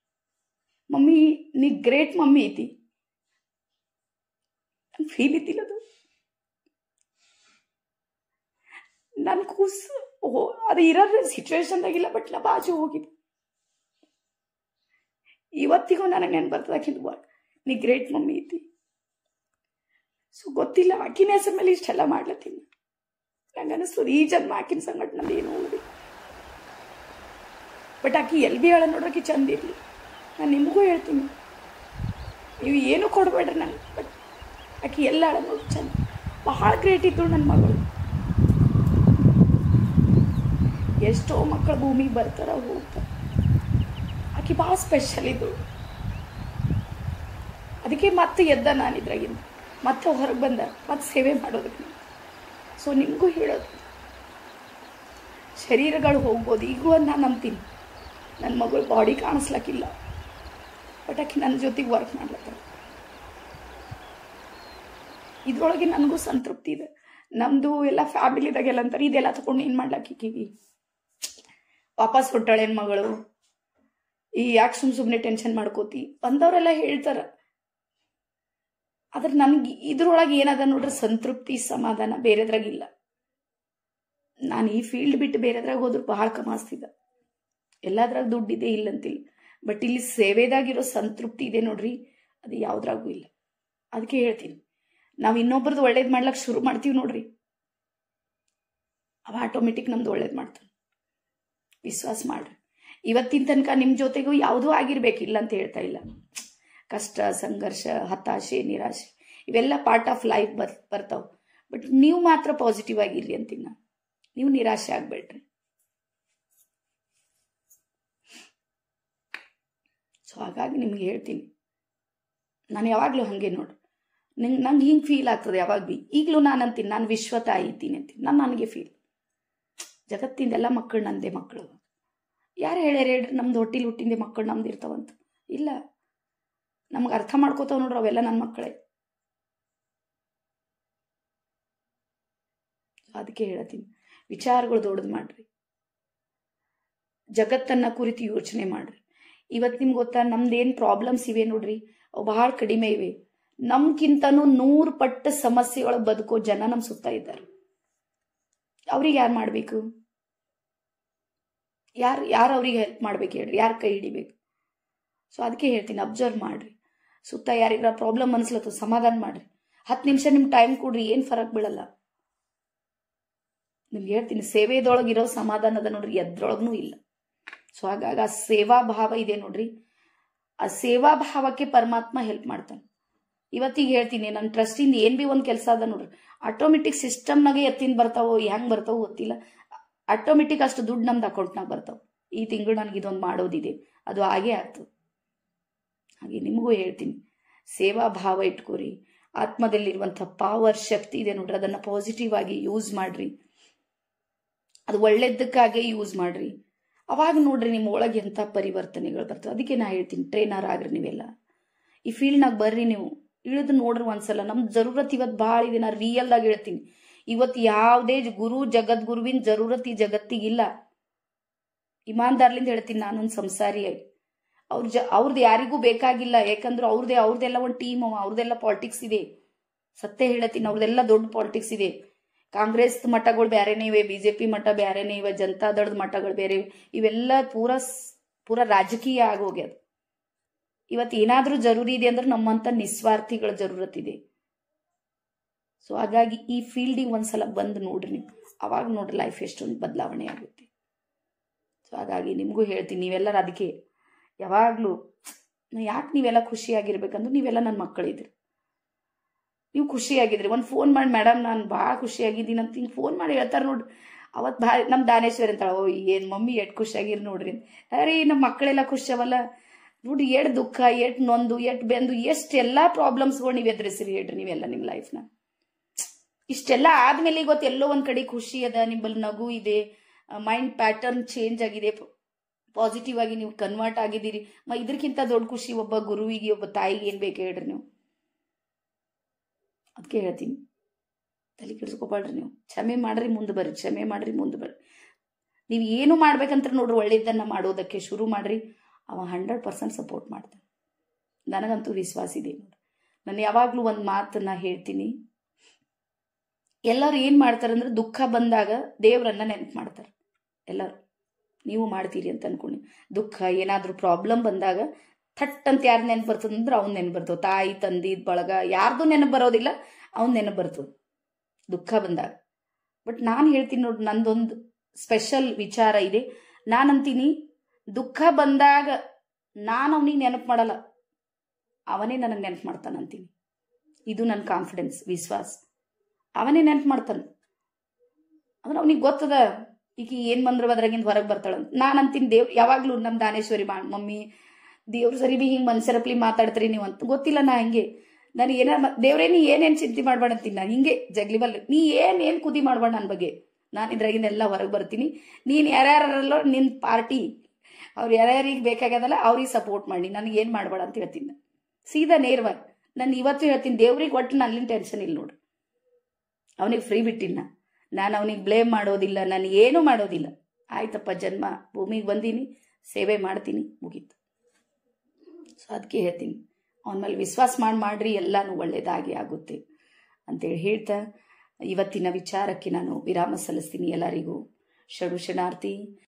ಮಮ್ಮಿ ನೀ ಗ್ರೇಟ್ ಮಮ್ಮಿ ಐತಿ ಫೀಲ್ ಇದ್ದಿಲ್ಲ ಅದು ನನ್ನ ಕೂಸು ಓ ಅದು ಇರೋ ಸಿಚುವೇಶನ್ದಾಗಿಲ್ಲ ಬಟ್ ನಾ ಬಾಜು ಹೋಗಿದ್ದೆ ಇವತ್ತಿಗೂ ನನಗೆ ನೆನ್ಪು ಬರ್ತದೆ ಆಕಿಂದು ನೀ ಗ್ರೇಟ್ ಮಮ್ಮಿ ಐತಿ ಸೊ ಗೊತ್ತಿಲ್ಲ ಆಕಿನ ಹೆಸರ ಮೇಲೆ ಇಷ್ಟೆಲ್ಲ ಮಾಡ್ಲತ್ತೀನಿ ನಂಗೆ ಅನಿಸ್ತದೆ ಈ ಜನ್ಮ ಆಕಿನ ಸಂಗಟ ನಂದು ಏನು ಹೋಗಿ ಬಟ್ ಆಕಿ ಎಲ್ ಬಿ ಹೇಳ ನೋಡೋಕೆ ಚಂದ ಇರಲಿ ನಾನು ನಿಮಗೂ ಹೇಳ್ತೀನಿ ನೀವು ಏನೂ ಕೊಡಬೇಡ್ರಿ ನನಗೆ ಬಟ್ ಆಕಿ ಎಲ್ಲ ಹೇಳ ನೋಡಿ ಚಂದ ಭಾಳ ಗ್ರೇಟ್ ಇದ್ದಳು ನನ್ನ ಮಗಳು ಎಷ್ಟೋ ಮಕ್ಕಳು ಭೂಮಿಗೆ ಬರ್ತಾರ ಹೋಗ್ತಾರೆ ಆಕೆ ಭಾಳ ಸ್ಪೆಷಲ್ ಇದು ಅದಕ್ಕೆ ಮತ್ತೆ ಎದ್ದ ನಾನು ಇದ್ರಾಗಿಂದ ಮತ್ತೆ ಹೊರಗೆ ಬಂದ ಮತ್ತೆ ಸೇವೆ ಮಾಡೋದಕ್ಕೆ ಸೊ ನಿಮಗೂ ಹೇಳೋದು ಶರೀರಗಳು ಹೋಗ್ಬೋದು ಈಗೂ ನಾನು ನಂಬ್ತೀನಿ ನನ್ನ ಮಗಳು ಬಾಡಿ ಕಾಣಿಸ್ಲಕ್ಕಿಲ್ಲ ಬಟ್ ಆಕೆ ನನ್ನ ಜೊತೆಗೆ ವರ್ಕ್ ಮಾಡ್ಲತ್ತಾರ ಇದ್ರೊಳಗೆ ನನಗೂ ಸಂತೃಪ್ತಿ ಇದೆ ನಮ್ಮದು ಎಲ್ಲ ಫ್ಯಾಮಿಲಿದಾಗೆಲ್ಲ ಅಂತಾರೆ ಇದೆಲ್ಲ ತಗೊಂಡು ಏನು ಮಾಡ್ಲಾಕಿಕ್ಕೀವಿ ವಾಪಸ್ ಹೊಟ್ಟಾಳೇನು ಮಗಳು ಈ ಯಾಕೆ ಸುಮ್ ಸುಮ್ಮನೆ ಟೆನ್ಷನ್ ಮಾಡ್ಕೋತಿ ಬಂದವರೆಲ್ಲ ಹೇಳ್ತಾರ ಆದ್ರೆ ನನಗೆ ಇದ್ರೊಳಗೆ ಏನದ ನೋಡ್ರಿ ಸಂತೃಪ್ತಿ ಸಮಾಧಾನ ಬೇರೆದ್ರಾಗಿಲ್ಲ ನಾನು ಈ ಫೀಲ್ಡ್ ಬಿಟ್ಟು ಬೇರೆದ್ರಾಗ ಹೋದ್ರು ಬಹಳ ಕಮಾಸ್ತಿದ್ದ ಎಲ್ಲದ್ರಾಗ ದುಡ್ಡಿದೆ ಇಲ್ಲಂತಿಲ್ಲ ಬಟ್ ಇಲ್ಲಿ ಸೇವೆದಾಗಿರೋ ಸಂತೃಪ್ತಿ ಇದೆ ನೋಡ್ರಿ ಅದು ಯಾವ್ದ್ರಾಗೂ ಇಲ್ಲ ಅದಕ್ಕೆ ಹೇಳ್ತೀನಿ ನಾವು ಇನ್ನೊಬ್ರದ್ದು ಒಳ್ಳೇದು ಮಾಡ್ಲಕ್ಕೆ ಶುರು ಮಾಡ್ತೀವಿ ನೋಡ್ರಿ ಅವ ಆಟೋಮೆಟಿಕ್ ನಮ್ದು ಒಳ್ಳೇದು ಮಾಡ್ತಾನೆ ವಿಶ್ವಾಸ ಮಾಡ್ರಿ ಇವತ್ತಿನ ತನಕ ನಿಮ್ಮ ಜೊತೆಗೂ ಯಾವುದೂ ಆಗಿರ್ಬೇಕಿಲ್ಲ ಅಂತ ಹೇಳ್ತಾ ಇಲ್ಲ ಕಷ್ಟ ಸಂಘರ್ಷ ಹತಾಶೆ ನಿರಾಶೆ ಇವೆಲ್ಲ ಪಾರ್ಟ್ ಆಫ್ ಲೈಫ್ ಬರ್ ಬರ್ತಾವೆ ಬಟ್ ನೀವು ಮಾತ್ರ ಪಾಸಿಟಿವ್ ಆಗಿರ್ರಿ ಅಂತೀನಿ ನಾನು ನೀವು ನಿರಾಶೆ ಆಗಬೇಡ್ರಿ ಸೊ ಹಾಗಾಗಿ ನಿಮ್ಗೆ ಹೇಳ್ತೀನಿ ನಾನು ಯಾವಾಗಲೂ ಹಾಗೆ ನೋಡ್ರಿ ನಿಂಗೆ ನಂಗೆ ಹಿಂಗೆ ಫೀಲ್ ಆಗ್ತದೆ ಯಾವಾಗ ಭೀ ಈಗಲೂ ನಾನು ಅಂತೀನಿ ನಾನು ವಿಶ್ವತಾಯಿ ಇದ್ದೀನಿ ಅಂತೀನಿ ನಾನು ನನಗೆ ಫೀಲ್ ಜಗತ್ತಿಂದೆಲ್ಲ ಮಕ್ಕಳು ನಂದೇ ಮಕ್ಕಳು ಯಾರು ಹೇಳ್ಯಾರ ಹೇಳ್ರಿ ನಮ್ದು ಹೊಟ್ಟಿಲಿ ಹುಟ್ಟಿಂದೆ ಮಕ್ಕಳು ನಮ್ದು ಇರ್ತಾವಂತ ಇಲ್ಲ ನಮ್ಗೆ ಅರ್ಥ ಮಾಡ್ಕೋತಾವ ನೋಡ್ರಿ ಅವೆಲ್ಲ ನನ್ನ ಮಕ್ಕಳೇ ಅದಕ್ಕೆ ಹೇಳತ್ತೀನಿ ವಿಚಾರಗಳು ದೊಡ್ಡದು ಮಾಡ್ರಿ ಜಗತ್ತನ್ನ ಕುರಿತು ಯೋಚನೆ ಮಾಡ್ರಿ ಇವತ್ತು ನಿಮ್ಗೆ ಗೊತ್ತಾ ನಮ್ದೇನು ಪ್ರಾಬ್ಲಮ್ಸ್ ಇವೆ ನೋಡ್ರಿ ಅವು ಬಹಳ ಕಡಿಮೆ ಇವೆ ನಮ್ಗಿಂತನೂ ನೂರು ಪಟ್ಟು ಸಮಸ್ಯೆಯೊಳಗೆ ಬದುಕೋ ಜನ ನಮ್ಮ ಸುತ್ತ ಇದ್ದಾರೆ ಅವ್ರಿಗೆ ಯಾರು ಮಾಡಬೇಕು ಯಾರು ಯಾರು ಅವ್ರಿಗೆ ಹೆಲ್ಪ್ ಮಾಡ್ಬೇಕು ಹೇಳ್ರಿ ಯಾರು ಕೈ ಹಿಡಿಬೇಕು ಸೊ ಅದಕ್ಕೆ ಹೇಳ್ತೀನಿ ಅಬ್ಸರ್ವ್ ಮಾಡ್ರಿ ಸುತ್ತ ಯಾರಿಗಾರ ಪ್ರಾಬ್ಲಮ್ ಅನ್ಸ್ಲತ್ತು ಸಮಾಧಾನ ಮಾಡ್ರಿ ಹತ್ತು ನಿಮಿಷ ನಿಮ್ಮ ಟೈಮ್ ಕೊಡ್ರಿ ಏನು ಫರಕ್ ಬೀಳಲ್ಲ ನಿಮ್ಗೆ ಹೇಳ್ತೀನಿ ಸೇವೆದೊಳಗಿರೋ ಸಮಾಧಾನದ ನೋಡ್ರಿ ಎದ್ರೊಳಗೂ ಇಲ್ಲ ಸೊ ಹಾಗಾಗಿ ಆ ಸೇವಾ ಭಾವ ಇದೆ ನೋಡ್ರಿ ಆ ಸೇವಾ ಭಾವಕ್ಕೆ ಪರಮಾತ್ಮ ಹೆಲ್ಪ್ ಮಾಡ್ತಾನೆ ಇವತ್ತಿಗೆ ಹೇಳ್ತೀನಿ ನನ್ನ ಟ್ರಸ್ಟಿಂದ ಏನು ಭೀ ಒಂದು ಕೆಲಸ ಅದ ನೋಡ್ರಿ ಆಟೋಮೆಟಿಕ್ ಸಿಸ್ಟಮ್ನಾಗೆ ಎತ್ತಿನ ಬರ್ತಾವೋ ಹೆಂಗೆ ಬರ್ತಾವೋ ಗೊತ್ತಿಲ್ಲ ಆಟೋಮೆಟಿಕ್ ಅಷ್ಟು ದುಡ್ಡು ನಮ್ದು ಅಕೌಂಟ್ನಾಗ ಬರ್ತಾವೆ ಈ ತಿಂಗಳು ನನಗೆ ಇದೊಂದು ಮಾಡೋದಿದೆ ಅದು ಹಾಗೇ ಆಗ್ತದೆ ಹಾಗೆ ನಿಮಗೂ ಹೇಳ್ತೀನಿ ಸೇವಾ ಭಾವ ಇಟ್ಕೋರಿ ಆತ್ಮದಲ್ಲಿರುವಂಥ ಪವರ್ ಶಕ್ತಿ ಇದೆ ನೋಡ್ರಿ ಅದನ್ನು ಪಾಸಿಟಿವ್ ಆಗಿ ಯೂಸ್ ಮಾಡ್ರಿ ಅದು ಒಳ್ಳೇದಕ್ಕಾಗೆ ಯೂಸ್ ಮಾಡ್ರಿ ಅವಾಗ ನೋಡ್ರಿ ನಿಮ್ಮ ಒಳಗೆ ಎಂಥ ಪರಿವರ್ತನೆಗಳು ಬರ್ತವೆ ಅದಕ್ಕೆ ನಾ ಹೇಳ್ತೀನಿ ಟ್ರೈನರ್ ಆಗ್ರಿ ನೀವೆಲ್ಲ ಈ ಫೀಲ್ಡ್ನಾಗ ಬರ್ರಿ ನೀವು ಇಳಿದು ನೋಡ್ರಿ ಒಂದ್ಸಲ ನಮ್ ಜರೂರತ್ ಇವತ್ತು ಭಾಳ ಇದೆ ನಾ ರಿಯಲ್ದಾಗ ಹೇಳ್ತೀನಿ ಇವತ್ತು ಯಾವುದೇ ಗುರು ಜಗದ್ಗುರುವಿನ ಜರೂರತ್ ಈ ಜಗತ್ತಿಗಿಲ್ಲ ಇಮಾನ್ದಾರ್ಲಿಂದ ಹೇಳ್ತೀನಿ ನಾನೊಂದು ಸಂಸಾರಿಯಾಗಿ ಅವ್ರ ಜ ಅವ್ರದ್ದು ಯಾರಿಗೂ ಬೇಕಾಗಿಲ್ಲ ಯಾಕಂದ್ರೆ ಅವ್ರದೇ ಅವ್ರದ್ದೆಲ್ಲ ಒಂದು ಟೀಮ್ ಅವ ಅವ್ರದ್ದೆಲ್ಲ ಪಾಲಿಟಿಕ್ಸ್ ಇದೆ ಸತ್ಯ ಹೇಳತ್ತೀನಿ ಅವ್ರದೆಲ್ಲ ದೊಡ್ಡ ಪಾಲಿಟಿಕ್ಸ್ ಇದೆ ಕಾಂಗ್ರೆಸ್ ಮಠಗಳು ಬೇರೆನೇ ಇವೆ ಬಿಜೆಪಿ ಮಠ ಬೇರೆನೇ ಇವೆ ಜನತಾದಳದ ಮಠಗಳು ಬೇರೆ ಇವೆ ಇವೆಲ್ಲ ಪೂರ ಪೂರ ರಾಜಕೀಯ ಆಗೋಗ್ಯದ ಇವತ್ತು ಏನಾದರೂ ಜರೂರಿ ಇದೆ ಅಂದ್ರೆ ನಮ್ಮಂತ ನಿಸ್ವಾರ್ಥಿಗಳ ಜರೂರತ್ ಇದೆ ಸೊ ಹಾಗಾಗಿ ಈ ಫೀಲ್ಡಿಗೆ ಒಂದ್ಸಲ ಬಂದು ನೋಡ್ರಿ ನೀವು ಅವಾಗ ನೋಡ್ರಿ ಲೈಫ್ ಎಷ್ಟೊಂದು ಬದಲಾವಣೆ ಆಗುತ್ತೆ ಸೊ ಹಾಗಾಗಿ ನಿಮಗೂ ಹೇಳ್ತೀನಿ ನೀವೆಲ್ಲರೂ ಅದಕ್ಕೆ ಯಾವಾಗಲೂ ಯಾಕೆ ನೀವೆಲ್ಲ ಖುಷಿಯಾಗಿರ್ಬೇಕಂದ್ರೆ ನೀವೆಲ್ಲ ನನ್ನ ಮಕ್ಕಳಿದ್ರಿ ನೀವು ಖುಷಿಯಾಗಿದ್ರಿ ಒಂದು ಫೋನ್ ಮಾಡಿ ಮೇಡಮ್ ನಾನು ಭಾಳ ಖುಷಿಯಾಗಿದ್ದೀನಿ ಅಂತ ಹಿಂಗೆ ಫೋನ್ ಮಾಡಿ ಹೇಳ್ತಾರೆ ನೋಡ್ರಿ ಅವತ್ತು ಭಾಳ ನಮ್ಮ ದಾನೇಶ್ವರಿ ಅಂತಾಳೆ ಓ ಏನು ಮಮ್ಮಿ ಎಷ್ಟು ಖುಷಿಯಾಗಿರಿ ನೋಡ್ರಿ ಅರೆ ನಮ್ಮ ಮಕ್ಕಳೆಲ್ಲ ಖುಷಿಯವಲ್ಲ ನೋಡಿ ಎಷ್ಟು ದುಃಖ ಎಷ್ಟು ನೊಂದು ಎಷ್ಟು ಬೆಂದು ಎಷ್ಟೆಲ್ಲ ಪ್ರಾಬ್ಲಮ್ಸ್ಗಳು ನೀವು ಎದುರಿಸಿರಿ ಹೇಳ್ರಿ ನೀವೆಲ್ಲ ನಿಮ್ಮ ಲೈಫ್ನ ಇಷ್ಟೆಲ್ಲ ಆದ್ಮೇಲೆ ಇವತ್ತು ಎಲ್ಲೋ ಒಂದು ಕಡೆ ಖುಷಿ ಅದ ನಿಮ್ಮಲ್ಲಿ ನಗು ಇದೆ ಮೈಂಡ್ ಪ್ಯಾಟರ್ನ್ ಚೇಂಜ್ ಆಗಿದೆ ಪಾಸಿಟಿವ್ ಆಗಿ ನೀವು ಕನ್ವರ್ಟ್ ಆಗಿದ್ದೀರಿ ಮ ಇದಕ್ಕಿಂತ ದೊಡ್ಡ ಖುಷಿ ಒಬ್ಬ ಗುರುವಿಗೆ ಒಬ್ಬ ತಾಯಿಗೆ ಏನು ಬೇಕು ಹೇಳ್ರಿ ನೀವು ಅದಕ್ಕೆ ಹೇಳ್ತೀನಿ ತಲೆ ಕೆಡಿಸ್ಕೊಬಾಡ್ರಿ ನೀವು ಕ್ಷಮೆ ಮಾಡ್ರಿ ಮುಂದೆ ಬರ್ರಿ ಕ್ಷಮೆ ಮಾಡ್ರಿ ಮುಂದೆ ಬರ್ರಿ ನೀವು ಏನು ಮಾಡ್ಬೇಕಂತ ನೋಡ್ರಿ ಒಳ್ಳೇದನ್ನ ಮಾಡೋದಕ್ಕೆ ಶುರು ಮಾಡ್ರಿ ಅವ ಹಂಡ್ರೆಡ್ ಪರ್ಸೆಂಟ್ ಸಪೋರ್ಟ್ ಮಾಡ್ತಾನೆ ನನಗಂತೂ ವಿಶ್ವಾಸ ಇದೆ ನೋಡ್ರಿ ನಾನು ಯಾವಾಗಲೂ ಒಂದು ಮಾತನ್ನ ಹೇಳ್ತೀನಿ ಎಲ್ಲರೂ ಏನು ಮಾಡ್ತಾರೆ ಅಂದ್ರೆ ದುಃಖ ಬಂದಾಗ ದೇವರನ್ನ ನೆನಪು ಮಾಡ್ತಾರೆ ಎಲ್ಲರೂ ನೀವು ಮಾಡ್ತೀರಿ ಅಂತ ಅನ್ಕೊಂಡು ದುಃಖ ಏನಾದರೂ ಪ್ರಾಬ್ಲಮ್ ಬಂದಾಗ ಥಟ್ ಅಂತ ಯಾರು ನೆನಪು ಬರ್ತದೆ ಅಂದ್ರೆ ಅವ್ನು ನೆನಪು ಬರ್ತವೆ ತಾಯಿ ತಂದಿ ಬಳಗ ಯಾರ್ದು ನೆನಪು ಬರೋದಿಲ್ಲ ಅವ್ನು ನೆನಪು ಬರ್ತದೆ ದುಃಖ ಬಂದಾಗ ಬಟ್ ನಾನು ಹೇಳ್ತೀನಿ ನೋಡಿ ನಂದೊಂದು ಸ್ಪೆಷಲ್ ವಿಚಾರ ಇದೆ ನಾನಂತೀನಿ ದುಃಖ ಬಂದಾಗ ನಾನು ಅವನಿಗೆ ನೆನಪು ಮಾಡಲ್ಲ ಅವನೇ ನನಗೆ ನೆನಪು ಮಾಡ್ತಾನಂತೀನಿ ಇದು ನನ್ನ ಕಾನ್ಫಿಡೆನ್ಸ್ ವಿಶ್ವಾಸ ಅವನೇ ನೆನಪು ಮಾಡ್ತಾನೆ ಅಂದ್ರೆ ಅವನಿಗೆ ಗೊತ್ತದ ಈಗ ಏನು ಬಂದ್ರು ಅದ್ರಾಗಿಂದ ಹೊರಗೆ ಬರ್ತಾಳಂತ ನಾನು ಅಂತೀನಿ ದೇವ್ ಯಾವಾಗ್ಲೂ ನಮ್ಮ ದಾನೇಶ್ವರಿ ಮಾ ಮಮ್ಮಿ ದೇವ್ರು ಸರಿ ಬಿ ಹಿಂಗೆ ಮನ್ಸರಪ್ಲಿ ಮಾತಾಡ್ತೀರಿ ನೀವು ಅಂತ ಗೊತ್ತಿಲ್ಲ ನಾ ಹಿಂಗೆ ನಾನು ಏನ ದೇವ್ರೇ ನೀ ಏನೇನು ಚಿಂತೆ ಮಾಡ್ಬೇಡ ಅಂತೀನಿ ನಾನು ಹಿಂಗೆ ಜಗ್ಲಿ ಬಲ್ಲ ನೀ ಏನ್ ಏನ್ ಕುದಿ ಮಾಡ್ಬೇಡ ನನ್ನ ಬಗ್ಗೆ ನಾನು ಇದ್ರಾಗಿಂದ ಎಲ್ಲ ಹೊರಗೆ ಬರ್ತೀನಿ ನೀನು ಯಾರ್ಯಾರಲ್ಲೋ ನಿನ್ನ ಪಾರ್ಟಿ ಅವ್ರು ಯಾರ್ಯಾರಿಗೆ ಬೇಕಾಗ್ಯದಲ್ಲ ಅವ್ರಿಗೆ ಸಪೋರ್ಟ್ ಮಾಡಿ ನನಗೆ ಏನು ಮಾಡಬೇಡ ಅಂತ ಹೇಳ್ತೀನಿ ನಾನು. ಸೀದಾ ನೇರವಾಗಿ ನಾನು ಇವತ್ತು ಹೇಳ್ತೀನಿ ದೇವ್ರಿಗೆ ಒಟ್ಟು ನನ್ನಿಂದ ಟೆನ್ಷನ್ ಇಲ್ಲ ನೋಡ್ರಿ ಅವನಿಗೆ ಫ್ರೀ ಬಿಟ್ಟಿನ ನಾನು ಅವನಿಗೆ ಬ್ಲೇಮ್ ಮಾಡೋದಿಲ್ಲ ನಾನು ಏನೂ ಮಾಡೋದಿಲ್ಲ ಆಯ್ತಪ್ಪ ಜನ್ಮ ಭೂಮಿಗೆ ಬಂದೀನಿ ಸೇವೆ ಮಾಡ್ತೀನಿ ಮುಗೀತು ಸೊ ಅದಕ್ಕೆ ಹೇಳ್ತೀನಿ ಅವನ ಮೇಲೆ ವಿಶ್ವಾಸ ಮಾಡಿ ಮಾಡ್ರಿ ಎಲ್ಲನೂ ಒಳ್ಳೇದಾಗಿ ಆಗುತ್ತೆ ಅಂತೇಳಿ ಹೇಳ್ತಾ ಇವತ್ತಿನ ವಿಚಾರಕ್ಕೆ ನಾನು ವಿರಾಮ ಸಲ್ಲಿಸ್ತೀನಿ ಎಲ್ಲರಿಗೂ ಷಡು ಶರಣಾರ್ಥಿ